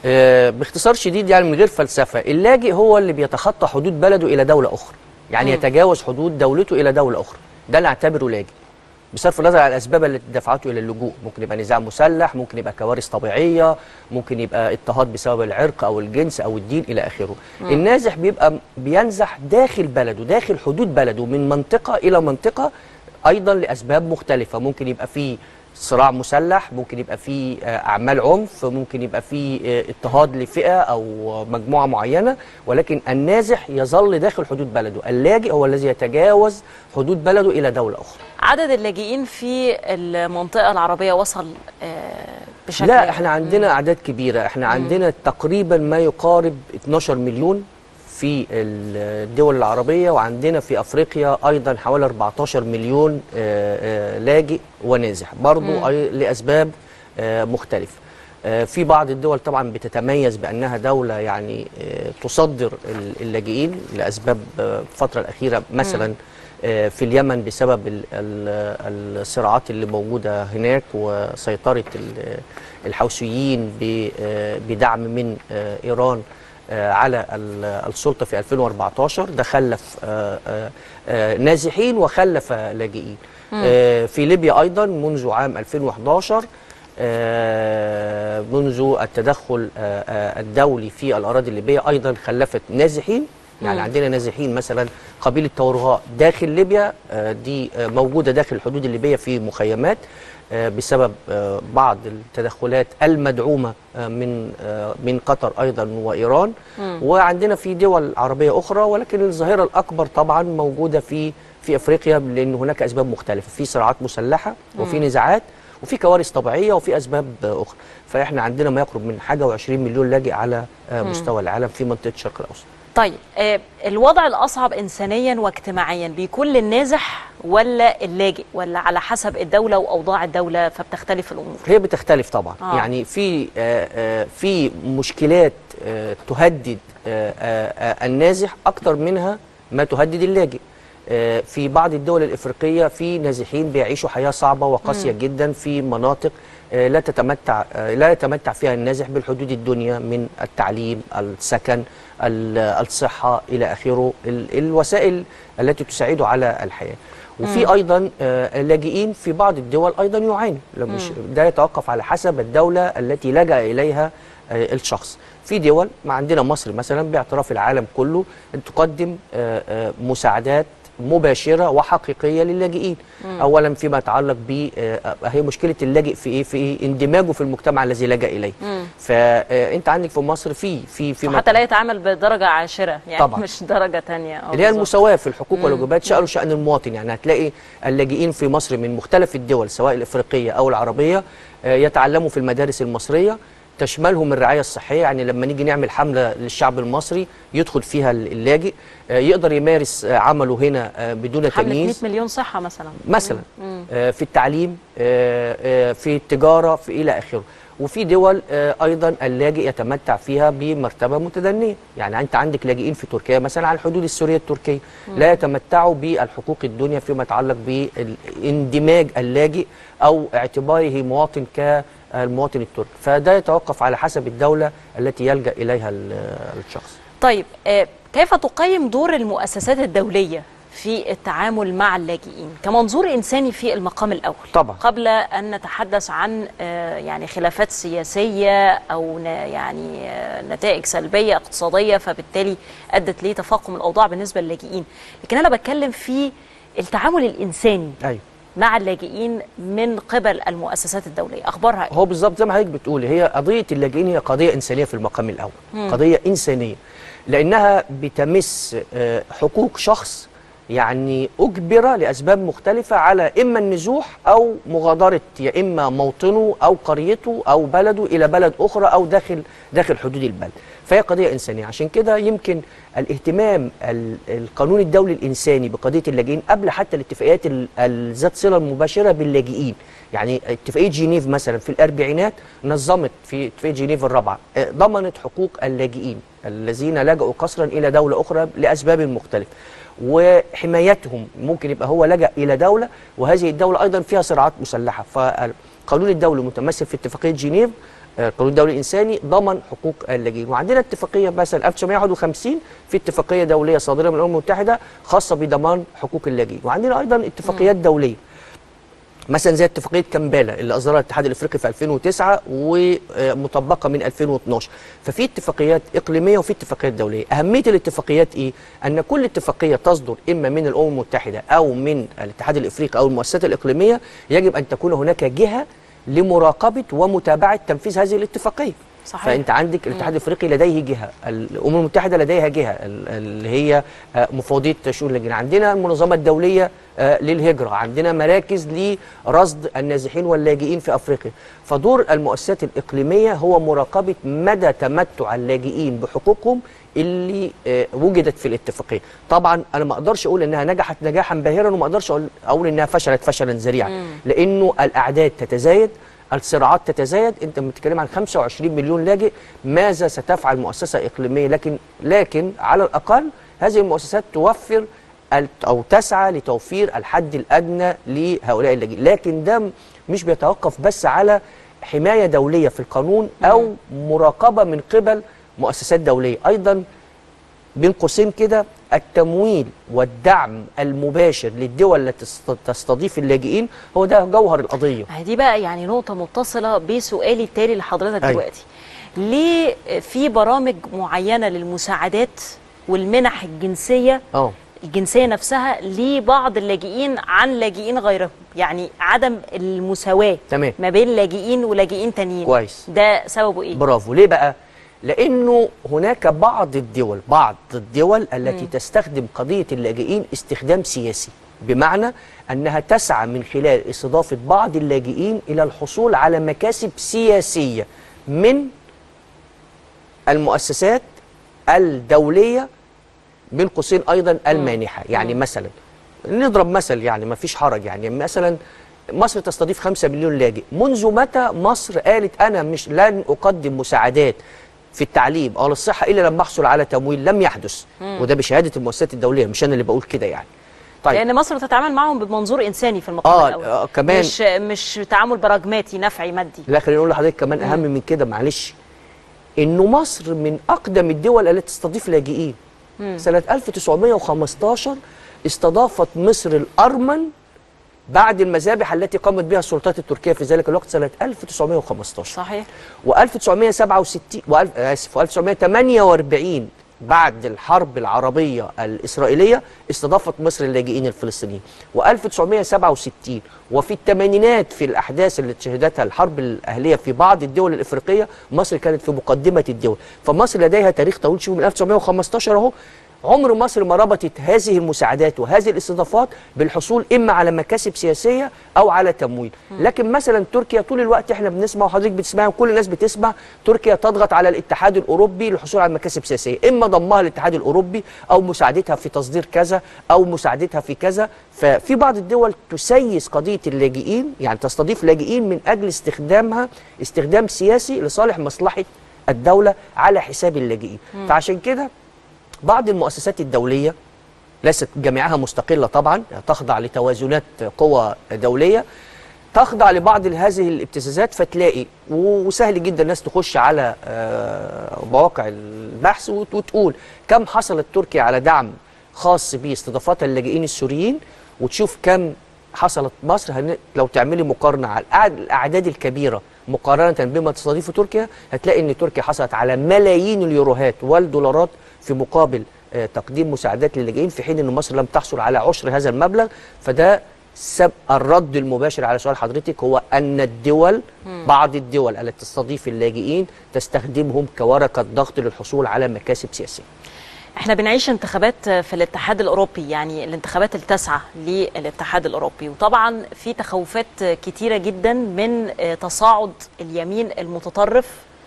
آه باختصار شديد يعني من غير فلسفه اللاجئ هو اللي بيتخطى حدود بلده الى دوله اخرى يعني مم. يتجاوز حدود دولته الى دوله اخرى ده اللي اعتبره لاجئ بصرف النظر عن الاسباب التي دفعته الى اللجوء ممكن يبقى نزاع مسلح ممكن يبقى كوارث طبيعيه ممكن يبقى اضطهاد بسبب العرق او الجنس او الدين الى اخره مم. النازح بيبقى بينزح داخل بلده داخل حدود بلده من منطقه الى منطقه ايضا لاسباب مختلفه ممكن يبقى فيه صراع مسلح ممكن يبقى فيه آه، اعمال عنف ممكن يبقى فيه آه، اضطهاد لفئه او مجموعه معينه ولكن النازح يظل داخل حدود بلده اللاجئ هو الذي يتجاوز حدود بلده الى دوله اخرى عدد اللاجئين في المنطقة العربية وصل آه، بشكل لا احنا عندنا اعداد كبيره احنا عندنا تقريبا ما يقارب 12 مليون في الدول العربيه وعندنا في افريقيا ايضا حوالي 14 مليون آه، آه، لاجئ ونازح برضو مم. أي- لاسباب آه، مختلفه آه، في بعض الدول طبعا بتتميز بانها دوله يعني آه، تصدر ال- اللاجئين لاسباب آه، الفتره الاخيره مثلا مم. آه، في اليمن بسبب ال- ال- الصراعات اللي موجوده هناك وسيطره ال- الحوثيين ب- آه، بدعم من آه، ايران آه، على ال- السلطه في 2014 ده خلف آه، آه، آه، نازحين وخلف لاجئين مم. آه، في ليبيا ايضا منذ عام 2011 آه، منذ التدخل آه، آه، الدولي في الاراضي الليبيه ايضا خلفت نازحين يعني مم. عندنا نازحين مثلا قبيله تورغاء داخل ليبيا آه، دي آه، موجوده داخل الحدود الليبيه في مخيمات آه، بسبب آه، بعض التدخلات المدعومه آه، من آه، من قطر ايضا وايران مم. وعندنا في دول عربيه اخرى ولكن الظاهره الاكبر طبعا موجوده في في افريقيا لان هناك اسباب مختلفه في صراعات مسلحه وفي مم. نزاعات وفي كوارث طبيعيه وفي اسباب آه، اخرى فاحنا عندنا ما يقرب من حاجه و20 مليون لاجئ على آه، مم. مستوى العالم في منطقه الشرق الاوسط طيب آه، الوضع الأصعب إنسانيا واجتماعيا بيكون للنازح ولا اللاجئ ولا على حسب الدولة وأوضاع الدولة فبتختلف الأمور هي بتختلف طبعا آه. آه. يعني في آه آه في مشكلات آه تهدد آه آه آه النازح اكتر منها ما تهدد اللاجئ آه في بعض الدول الافريقيه في نازحين بيعيشوا حياه صعبه وقاسيه مم. جدا في مناطق آه لا تتمتع آه لا يتمتع فيها النازح بالحدود الدنيا من التعليم السكن ال- الصحه الى اخره ال- الوسائل التي تساعده على الحياه وفي مم. ايضا آه، لاجئين في بعض الدول ايضا يعاني لا مش مم. ده يتوقف على حسب الدوله التي لجا اليها آه، الشخص في دول ما عندنا مصر مثلا باعتراف العالم كله تقدم آه، آه، مساعدات مباشره وحقيقيه للاجئين مم. اولا فيما يتعلق ب آه، هي مشكله اللاجئ في ايه في إيه؟ اندماجه في المجتمع الذي لجا اليه مم. فانت عندك في مصر في في في وحتى لا يتعامل بدرجة عاشرة يعني طبعاً. مش درجة تانية آه، اللي هي بالظبط. المساواة في الحقوق مم. والواجبات شأنه شأن المواطن يعني هتلاقي اللاجئين في مصر من مختلف الدول سواء الإفريقية أو العربية آه، يتعلموا في المدارس المصرية تشملهم الرعاية الصحية يعني لما نيجي نعمل حملة للشعب المصري يدخل فيها اللاجئ آه، يقدر يمارس آه، عمله هنا آه، بدون حملة 100 تمييز مليون صحة مثلا مثلا مم. آه، في التعليم آه، آه، في التجارة في إلى آخره وفي دول آه، أيضا اللاجئ يتمتع فيها بمرتبة متدنية يعني أنت عندك لاجئين في تركيا مثلا على الحدود السورية التركية مم. لا يتمتعوا بالحقوق الدنيا فيما يتعلق باندماج اللاجئ أو اعتباره مواطن كالمواطن التركي فده يتوقف على حسب الدولة التي يلجأ إليها ال- الشخص طيب آه، كيف تقيم دور المؤسسات الدولية في التعامل مع اللاجئين كمنظور إنساني في المقام الأول طبعا قبل أن نتحدث عن آه، يعني خلافات سياسية أو ن- يعني آه، نتائج سلبية اقتصادية فبالتالي أدت لتفاقم الأوضاع بالنسبة للاجئين لكن أنا بتكلم في التعامل الإنساني أيوه مع اللاجئين من قبل المؤسسات الدولية أخبارها إيه؟ هو بالظبط زي ما حضرتك بتقولي هي قضيه اللاجئين هي قضيه انسانيه في المقام الاول مم. قضيه انسانيه لانها بتمس آه، حقوق شخص يعني اجبر لاسباب مختلفه على اما النزوح او مغادره يا اما موطنه او قريته او بلده الى بلد اخرى او داخل داخل حدود البلد فهي قضيه انسانيه عشان كده يمكن الاهتمام ال- القانون الدولي الانساني بقضيه اللاجئين قبل حتى الاتفاقيات ال- ال- ذات صله المباشره باللاجئين يعني اتفاقيه جنيف مثلا في الاربعينات نظمت في اتفاقيه جنيف الرابعه آه، ضمنت حقوق اللاجئين الذين لجأوا قسرا الى دوله اخرى لاسباب مختلفه وحمايتهم ممكن يبقى هو لجأ الى دوله وهذه الدوله ايضا فيها صراعات مسلحه فالقانون الدولي متمثل في اتفاقيه جنيف آه، القانون الدولي الانساني ضمن حقوق اللاجئين وعندنا اتفاقيه مثلا 1951 في اتفاقيه دوليه صادره من الامم المتحده خاصه بضمان حقوق اللاجئين وعندنا ايضا اتفاقيات دوليه مثلا زي اتفاقيه كامبالا اللي اصدرها الاتحاد الافريقي في 2009 ومطبقه من 2012 ففي اتفاقيات اقليميه وفي اتفاقيات دوليه اهميه الاتفاقيات ايه ان كل اتفاقيه تصدر اما من الامم المتحده او من الاتحاد الافريقي او المؤسسات الاقليميه يجب ان تكون هناك جهه لمراقبه ومتابعه تنفيذ هذه الاتفاقيه صحيح. فانت عندك الاتحاد الافريقي لديه جهه الامم المتحده لديها جهه ال- اللي هي آه، مفوضيه شؤون اللاجئين عندنا المنظمه الدوليه آه، للهجره عندنا مراكز لرصد النازحين واللاجئين في افريقيا فدور المؤسسات الاقليميه هو مراقبه مدى تمتع اللاجئين بحقوقهم اللي آه، وجدت في الاتفاقيه طبعا انا ما اقدرش اقول انها نجحت نجاحا باهرا وما اقدرش اقول اقول انها فشلت فشلا ذريعا مم. لانه الاعداد تتزايد الصراعات تتزايد انت بتتكلم عن 25 مليون لاجئ ماذا ستفعل مؤسسه اقليميه لكن لكن على الاقل هذه المؤسسات توفر ال- او تسعى لتوفير الحد الادنى لهؤلاء اللاجئين لكن ده م- مش بيتوقف بس على حمايه دوليه في القانون او مراقبه من قبل مؤسسات دوليه ايضا بين قوسين كده التمويل والدعم المباشر للدول التي تست- تستضيف اللاجئين هو ده جوهر القضيه ما هي دي بقى يعني نقطة متصلة بسؤالي التالي لحضرتك أيوة. دلوقتي ليه في برامج معينة للمساعدات والمنح الجنسيه اه الجنسيه نفسها لبعض اللاجئين عن لاجئين غيرهم يعني عدم المساواه تمام. ما بين لاجئين ولاجئين تانيين كويس. ده سببه ايه برافو ليه بقى لانه هناك بعض الدول بعض الدول التي مم. تستخدم قضيه اللاجئين استخدام سياسي بمعنى انها تسعى من خلال استضافه بعض اللاجئين الى الحصول على مكاسب سياسيه من المؤسسات الدوليه بين قوسين ايضا المانحه يعني مثلا نضرب مثل يعني ما فيش حرج يعني مثلا مصر تستضيف 5 مليون لاجئ منذ متى مصر قالت انا مش لن اقدم مساعدات في التعليم او الصحه الا لما احصل على تمويل لم يحدث مم. وده بشهاده المؤسسات الدوليه مش انا اللي بقول كده يعني طيب لان مصر بتتعامل معهم بمنظور انساني في المقام آه، الاول آه، كمان- مش مش تعامل براجماتي نفعي مادي لا خليني اقول لحضرتك كمان اهم من كده معلش انه مصر من اقدم الدول التي تستضيف لاجئين مم. سنه 1915 استضافت مصر الارمن بعد المذابح التي قامت بها السلطات التركيه في ذلك الوقت سنه 1915 صحيح و1967 وألف اسف و1948 بعد الحرب العربيه الاسرائيليه استضافت مصر اللاجئين الفلسطينيين و1967 وفي الثمانينات في الاحداث اللي شهدتها الحرب الاهليه في بعض الدول الافريقيه مصر كانت في مقدمه الدول فمصر لديها تاريخ طويل شوف من 1915 اهو عمر مصر ما ربطت هذه المساعدات وهذه الاستضافات بالحصول اما على مكاسب سياسيه او على تمويل لكن مثلا تركيا طول الوقت احنا بنسمع وحضرتك بتسمعي وكل الناس بتسمع تركيا تضغط على الاتحاد الاوروبي للحصول على مكاسب سياسيه اما ضمها الاتحاد الاوروبي او مساعدتها في تصدير كذا او مساعدتها في كذا ففي بعض الدول تسيس قضيه اللاجئين يعني تستضيف لاجئين من اجل استخدامها استخدام سياسي لصالح مصلحه الدوله على حساب اللاجئين مم. فعشان كده بعض المؤسسات الدولية ليست جميعها مستقلة طبعا تخضع لتوازنات قوى دولية تخضع لبعض هذه الابتزازات فتلاقي وسهل جدا الناس تخش على آه، مواقع البحث وت- وتقول كم حصلت تركيا على دعم خاص باستضافات اللاجئين السوريين وتشوف كم حصلت مصر هن... لو تعملي مقارنة على الأعد- الأعداد الكبيرة مقارنة بما تستضيفه تركيا هتلاقي أن تركيا حصلت على ملايين اليوروهات والدولارات في مقابل آه، تقديم مساعدات للاجئين في حين أن مصر لم تحصل على عشر هذا المبلغ فده سب الرد المباشر على سؤال حضرتك هو أن الدول مم. بعض الدول التي تستضيف اللاجئين تستخدمهم كورقة ضغط للحصول على مكاسب سياسية احنا بنعيش انتخابات في الاتحاد الاوروبي يعني الانتخابات التاسعه للاتحاد الاوروبي وطبعا في تخوفات كتيره جدا من تصاعد اليمين المتطرف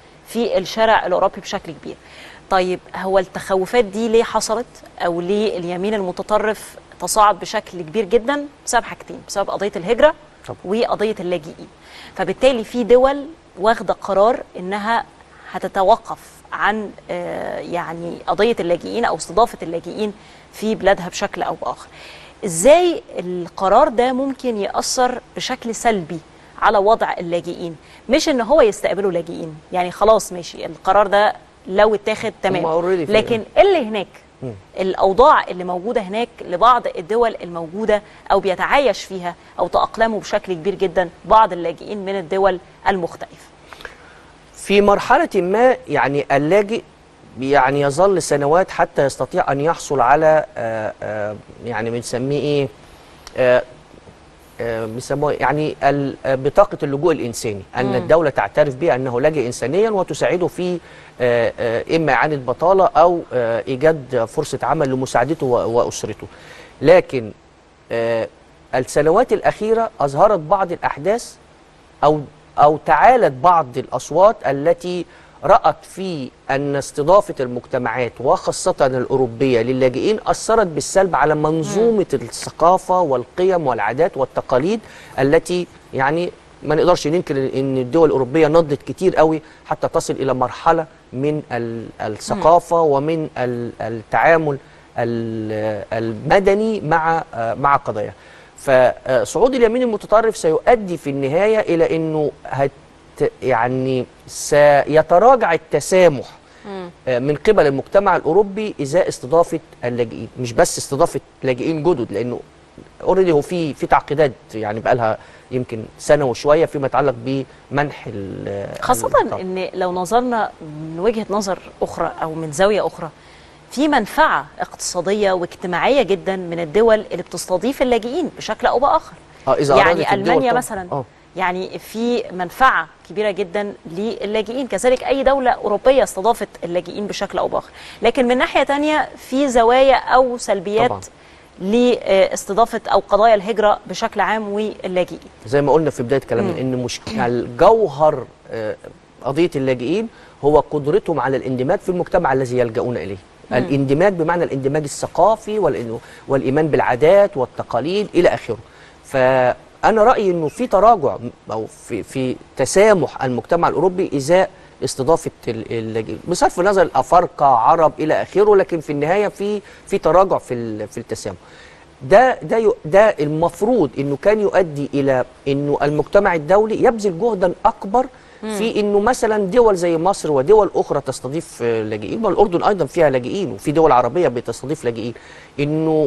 في الشارع الاوروبي بشكل كبير طيب هو التخوفات دي ليه حصلت او ليه اليمين المتطرف تصاعد بشكل كبير جدا بسبب حاجتين بسبب قضيه الهجره وقضيه اللاجئين فبالتالي في دول واخده قرار انها هتتوقف عن آه، يعني قضيه اللاجئين او استضافه اللاجئين في بلادها بشكل او باخر. ازاي القرار ده ممكن ياثر بشكل سلبي على وضع اللاجئين؟ مش ان هو يستقبلوا لاجئين، يعني خلاص ماشي القرار ده لو اتاخد تمام هم already في- لكن اللي هناك الاوضاع اللي موجوده هناك لبعض الدول الموجوده او بيتعايش فيها او تاقلموا بشكل كبير جدا بعض اللاجئين من الدول المختلفه. في مرحلة ما يعني اللاجئ يعني يظل سنوات حتى يستطيع أن يحصل على آه، آه، يعني بنسميه إيه آه، آه، بيسموه يعني ال- آه، بطاقة اللجوء الإنساني أن مم. الدولة تعترف به أنه لاجئ إنسانيا وتساعده في آه، آه، إما إعانة بطالة أو آه، إيجاد فرصة عمل لمساعدته و- وأسرته لكن آه، السنوات الأخيرة أظهرت بعض الأحداث أو أو تعالت بعض الأصوات التي رأت في أن استضافة المجتمعات وخاصة الأوروبية للاجئين أثرت بالسلب على منظومة الثقافة والقيم والعادات والتقاليد التي يعني ما نقدرش ننكر ان الدول الاوروبيه نضجت كتير قوي حتى تصل الى مرحله من ال- الثقافه ومن ال- التعامل ال- المدني مع آه، مع قضايا فصعود اليمين المتطرف سيؤدي في النهايه الى انه هت يعني سيتراجع التسامح آه، من قبل المجتمع الاوروبي ازاء استضافه اللاجئين مش بس استضافه لاجئين جدد لانه اوريدي هو في في تعقيدات يعني بقى لها يمكن سنه وشويه فيما يتعلق بمنح ال- خاصة الإطار. ان لو نظرنا من وجهة نظر اخرى او من زاوية اخرى في منفعه اقتصاديه واجتماعيه جدا من الدول اللي بتستضيف اللاجئين بشكل او باخر اه اذا أرادت يعني الدول المانيا طبعاً. مثلا اه يعني في منفعه كبيره جدا للاجئين كذلك اي دوله اوروبيه استضافت اللاجئين بشكل او باخر لكن من ناحيه تانية في زوايا او سلبيات طبعاً. لاستضافه او قضايا الهجره بشكل عام واللاجئين زي ما قلنا في بدايه كلامنا مم. ان مش يعني الجوهر آه، قضيه اللاجئين هو قدرتهم على الاندماج في المجتمع الذي يلجؤون اليه مم. الاندماج بمعنى الاندماج الثقافي والإن- والايمان بالعادات والتقاليد الى اخره فانا رايي انه في تراجع او في في تسامح المجتمع الاوروبي ازاء استضافه ال- اللاجئين بصرف النظر الافارقه عرب الى اخره لكن في النهايه في في تراجع في ال- في التسامح ده ده يو- ده المفروض انه كان يؤدي الى انه المجتمع الدولي يبذل جهدا اكبر مم. في انه مثلا دول زي مصر ودول اخرى تستضيف آه، لاجئين والاردن ايضا فيها لاجئين وفي دول عربيه بتستضيف لاجئين انه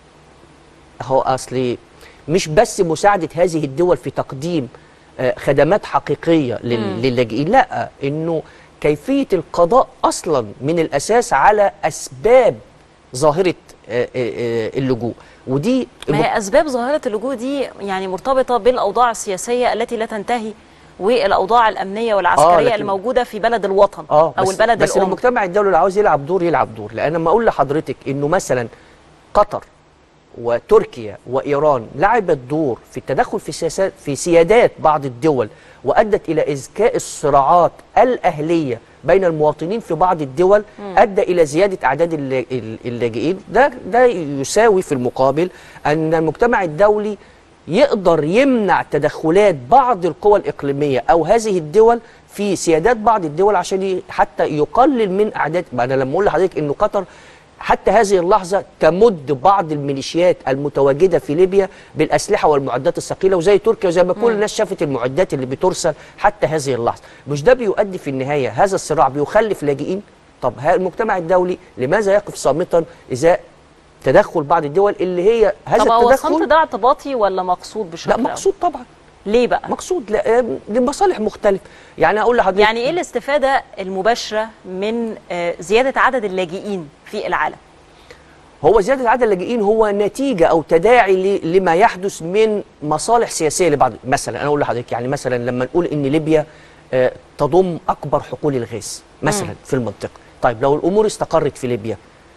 هو اصلي مش بس مساعده هذه الدول في تقديم آه، خدمات حقيقيه لل- مم. للاجئين لا انه كيفيه القضاء اصلا من الاساس على اسباب ظاهره آه، آه، آه، اللجوء ودي ما هي اسباب ظاهره اللجوء دي يعني مرتبطه بالاوضاع السياسيه التي لا تنتهي والاوضاع الامنيه والعسكريه لكن- اللي موجوده في بلد الوطن اه او بس البلد بس الام المجتمع الدولي اللي عاوز يلعب دور يلعب دور لان لما اقول لحضرتك انه مثلا قطر وتركيا وايران لعبت دور في التدخل في سياسات في سيادات بعض الدول وادت الى اذكاء الصراعات الاهليه بين المواطنين في بعض الدول مم. ادى الى زياده اعداد اللا- ال- اللاجئين ده ده يساوي في المقابل ان المجتمع الدولي يقدر يمنع تدخلات بعض القوى الإقليمية أو هذه الدول في سيادات بعض الدول عشان ي- حتى يقلل من أعداد ما أنا لما أقول لحضرتك إنه قطر حتى هذه اللحظة تمد بعض الميليشيات المتواجدة في ليبيا بالأسلحة والمعدات الثقيلة وزي تركيا وزي ما كل مم. الناس شافت المعدات اللي بترسل حتى هذه اللحظة مش ده بيؤدي في النهاية هذا الصراع بيخلف لاجئين طب ها المجتمع الدولي لماذا يقف صامتا إذا تدخل بعض الدول اللي هي هذا طب هو التدخل الصمت ده اعتباطي ولا مقصود بشكل لا مقصود طبعا ليه بقى مقصود لا آم، لمصالح مختلفة يعني اقول لحضرتك يعني ايه الاستفاده المباشره من آه، زياده عدد اللاجئين في العالم هو زيادة عدد اللاجئين هو نتيجة أو تداعي ل- لما يحدث من مصالح سياسية لبعض مثلا أنا أقول لحضرتك يعني مثلا لما نقول إن ليبيا آه، تضم أكبر حقول الغاز مثلا مم. في المنطقة طيب لو الأمور استقرت في ليبيا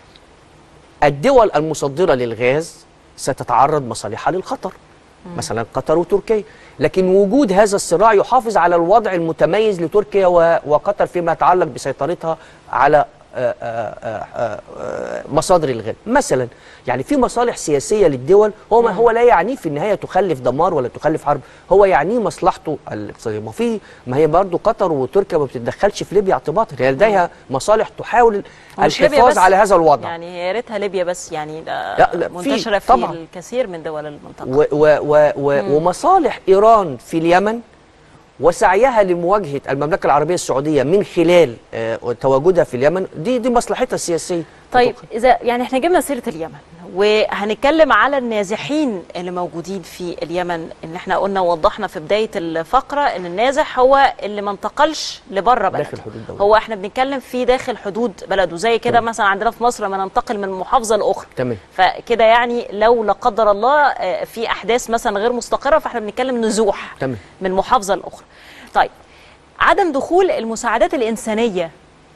الدول المصدرة للغاز ستتعرض مصالحها للخطر مثلا قطر وتركيا لكن وجود هذا الصراع يحافظ على الوضع المتميز لتركيا و- وقطر فيما يتعلق بسيطرتها على آه، آه، آه، آه، مصادر الغاز مثلا يعني في مصالح سياسية للدول هو ما هو لا يعنيه في النهاية تخلف دمار ولا تخلف حرب هو يعنيه مصلحته الاقتصادية ما في ما هي برضو قطر وتركيا ما بتتدخلش في ليبيا اعتباطا هي لديها مصالح تحاول ومش ليبيا الحفاظ بس، على هذا الوضع يعني هي يا ريتها ليبيا بس يعني ده لا، لا، في- منتشره في, طبعاً. الكثير من دول المنطقه و و و و مم. ومصالح ايران في اليمن وسعيها لمواجهه المملكه العربيه السعوديه من خلال آه، تواجدها في اليمن دي دي مصلحتها السياسيه طيب اذا يعني احنا جبنا سيره اليمن وهنتكلم على النازحين اللي موجودين في اليمن ان احنا قلنا وضحنا في بدايه الفقره ان النازح هو اللي ما انتقلش لبره بلده داخل حدود دولة. هو احنا بنتكلم في داخل حدود بلده زي كده تمام. مثلا عندنا في مصر لما ننتقل من محافظه لاخرى تمام فكده يعني لو لا قدر الله آه، في احداث مثلا غير مستقره فاحنا بنتكلم نزوح تمام من محافظه لاخرى. طيب عدم دخول المساعدات الانسانيه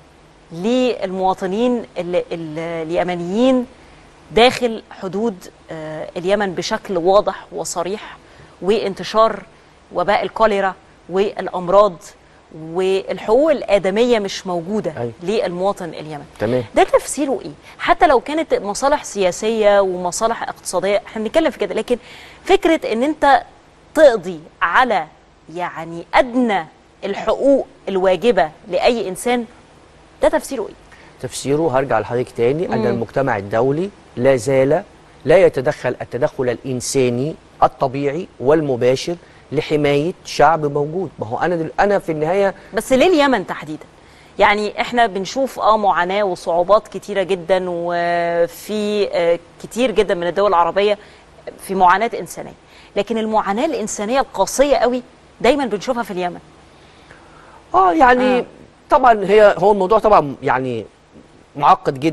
للمواطنين ال- ال- اليمنيين داخل حدود آه، اليمن بشكل واضح وصريح وانتشار وباء الكوليرا والامراض والحقوق الادميه مش موجوده أيوة. للمواطن اليمني. تمام ده تفسيره ايه؟ حتى لو كانت مصالح سياسيه ومصالح اقتصاديه احنا بنتكلم في كده لكن فكره ان انت تقضي على يعني ادنى الحقوق الواجبه لاي انسان ده تفسيره ايه؟ تفسيره هرجع لحضرتك تاني ان مم. المجتمع الدولي لا زال لا يتدخل التدخل الانساني الطبيعي والمباشر لحمايه شعب موجود ما هو انا دل... انا في النهايه بس ليه اليمن تحديدا؟ يعني احنا بنشوف اه معاناه وصعوبات كتيره جدا وفي آه، كتير جدا من الدول العربيه في معاناه انسانيه لكن المعاناه الانسانيه القاسيه قوي دايما بنشوفها في اليمن اه يعني آه. طبعا هي هو الموضوع طبعا يعني معقد جدا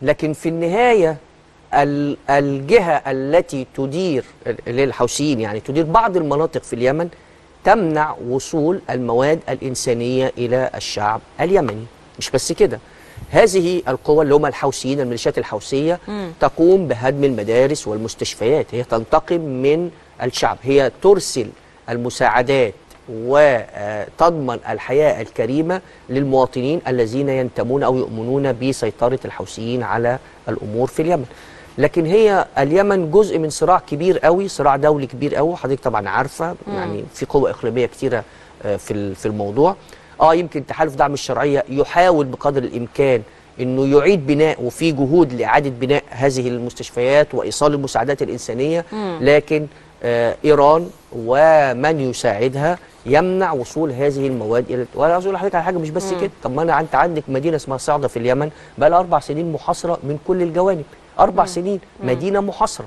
لكن في النهايه ال- الجهه التي تدير اللي هي الحوثيين يعني تدير بعض المناطق في اليمن تمنع وصول المواد الانسانيه الى الشعب اليمني مش بس كده هذه القوى اللي هم الحوثيين الميليشيات الحوثيه مم. تقوم بهدم المدارس والمستشفيات هي تنتقم من الشعب هي ترسل المساعدات وتضمن الحياة الكريمة للمواطنين الذين ينتمون أو يؤمنون بسيطرة الحوثيين على الأمور في اليمن لكن هي اليمن جزء من صراع كبير قوي صراع دولي كبير قوي حضرتك طبعا عارفة مم. يعني في قوة إقليمية كتيرة آه، في ال- في الموضوع اه يمكن تحالف دعم الشرعية يحاول بقدر الإمكان انه يعيد بناء وفي جهود لاعاده بناء هذه المستشفيات وايصال المساعدات الانسانيه مم. لكن آه ايران ومن يساعدها يمنع وصول هذه المواد الى وانا عاوز اقول لحضرتك على حاجه مش بس مم. كده طب ما انا انت عندك مدينه اسمها صعده في اليمن بقى لها اربع سنين محاصره من كل الجوانب اربع سنين مدينه محاصره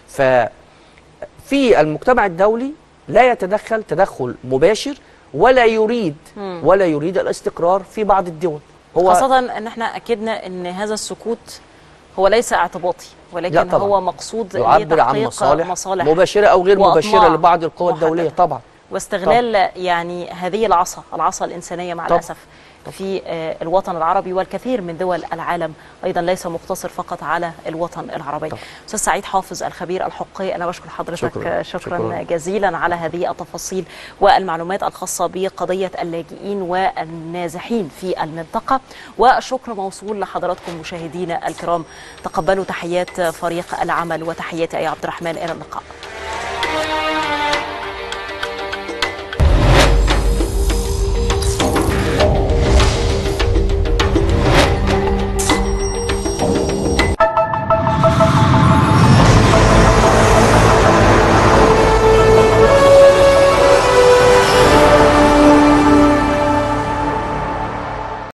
ففي المجتمع الدولي لا يتدخل تدخل مباشر ولا يريد مم. ولا يريد الاستقرار في بعض الدول هو خاصة ان احنا اكدنا ان هذا السكوت هو ليس اعتباطي لا ولكن طبعاً. هو مقصود يعبر عن لتحقيق مصالح, مصالح مباشره او غير وأطماع مباشره لبعض القوى محددة. الدوليه طبعا واستغلال يعني هذه العصا العصا الإنسانية مع طبعاً. الأسف في آه، الوطن العربي والكثير من دول العالم أيضا ليس مقتصر فقط على الوطن العربي أستاذ سعيد حافظ الخبير الحقوقي أنا بشكر حضرتك شكراً. شكرا, شكرا, شكراً. جزيلا على هذه التفاصيل والمعلومات الخاصة بقضية اللاجئين والنازحين في المنطقة والشكر موصول لحضراتكم مشاهدينا الكرام تقبلوا تحيات فريق العمل وتحياتي أي عبد الرحمن إلى اللقاء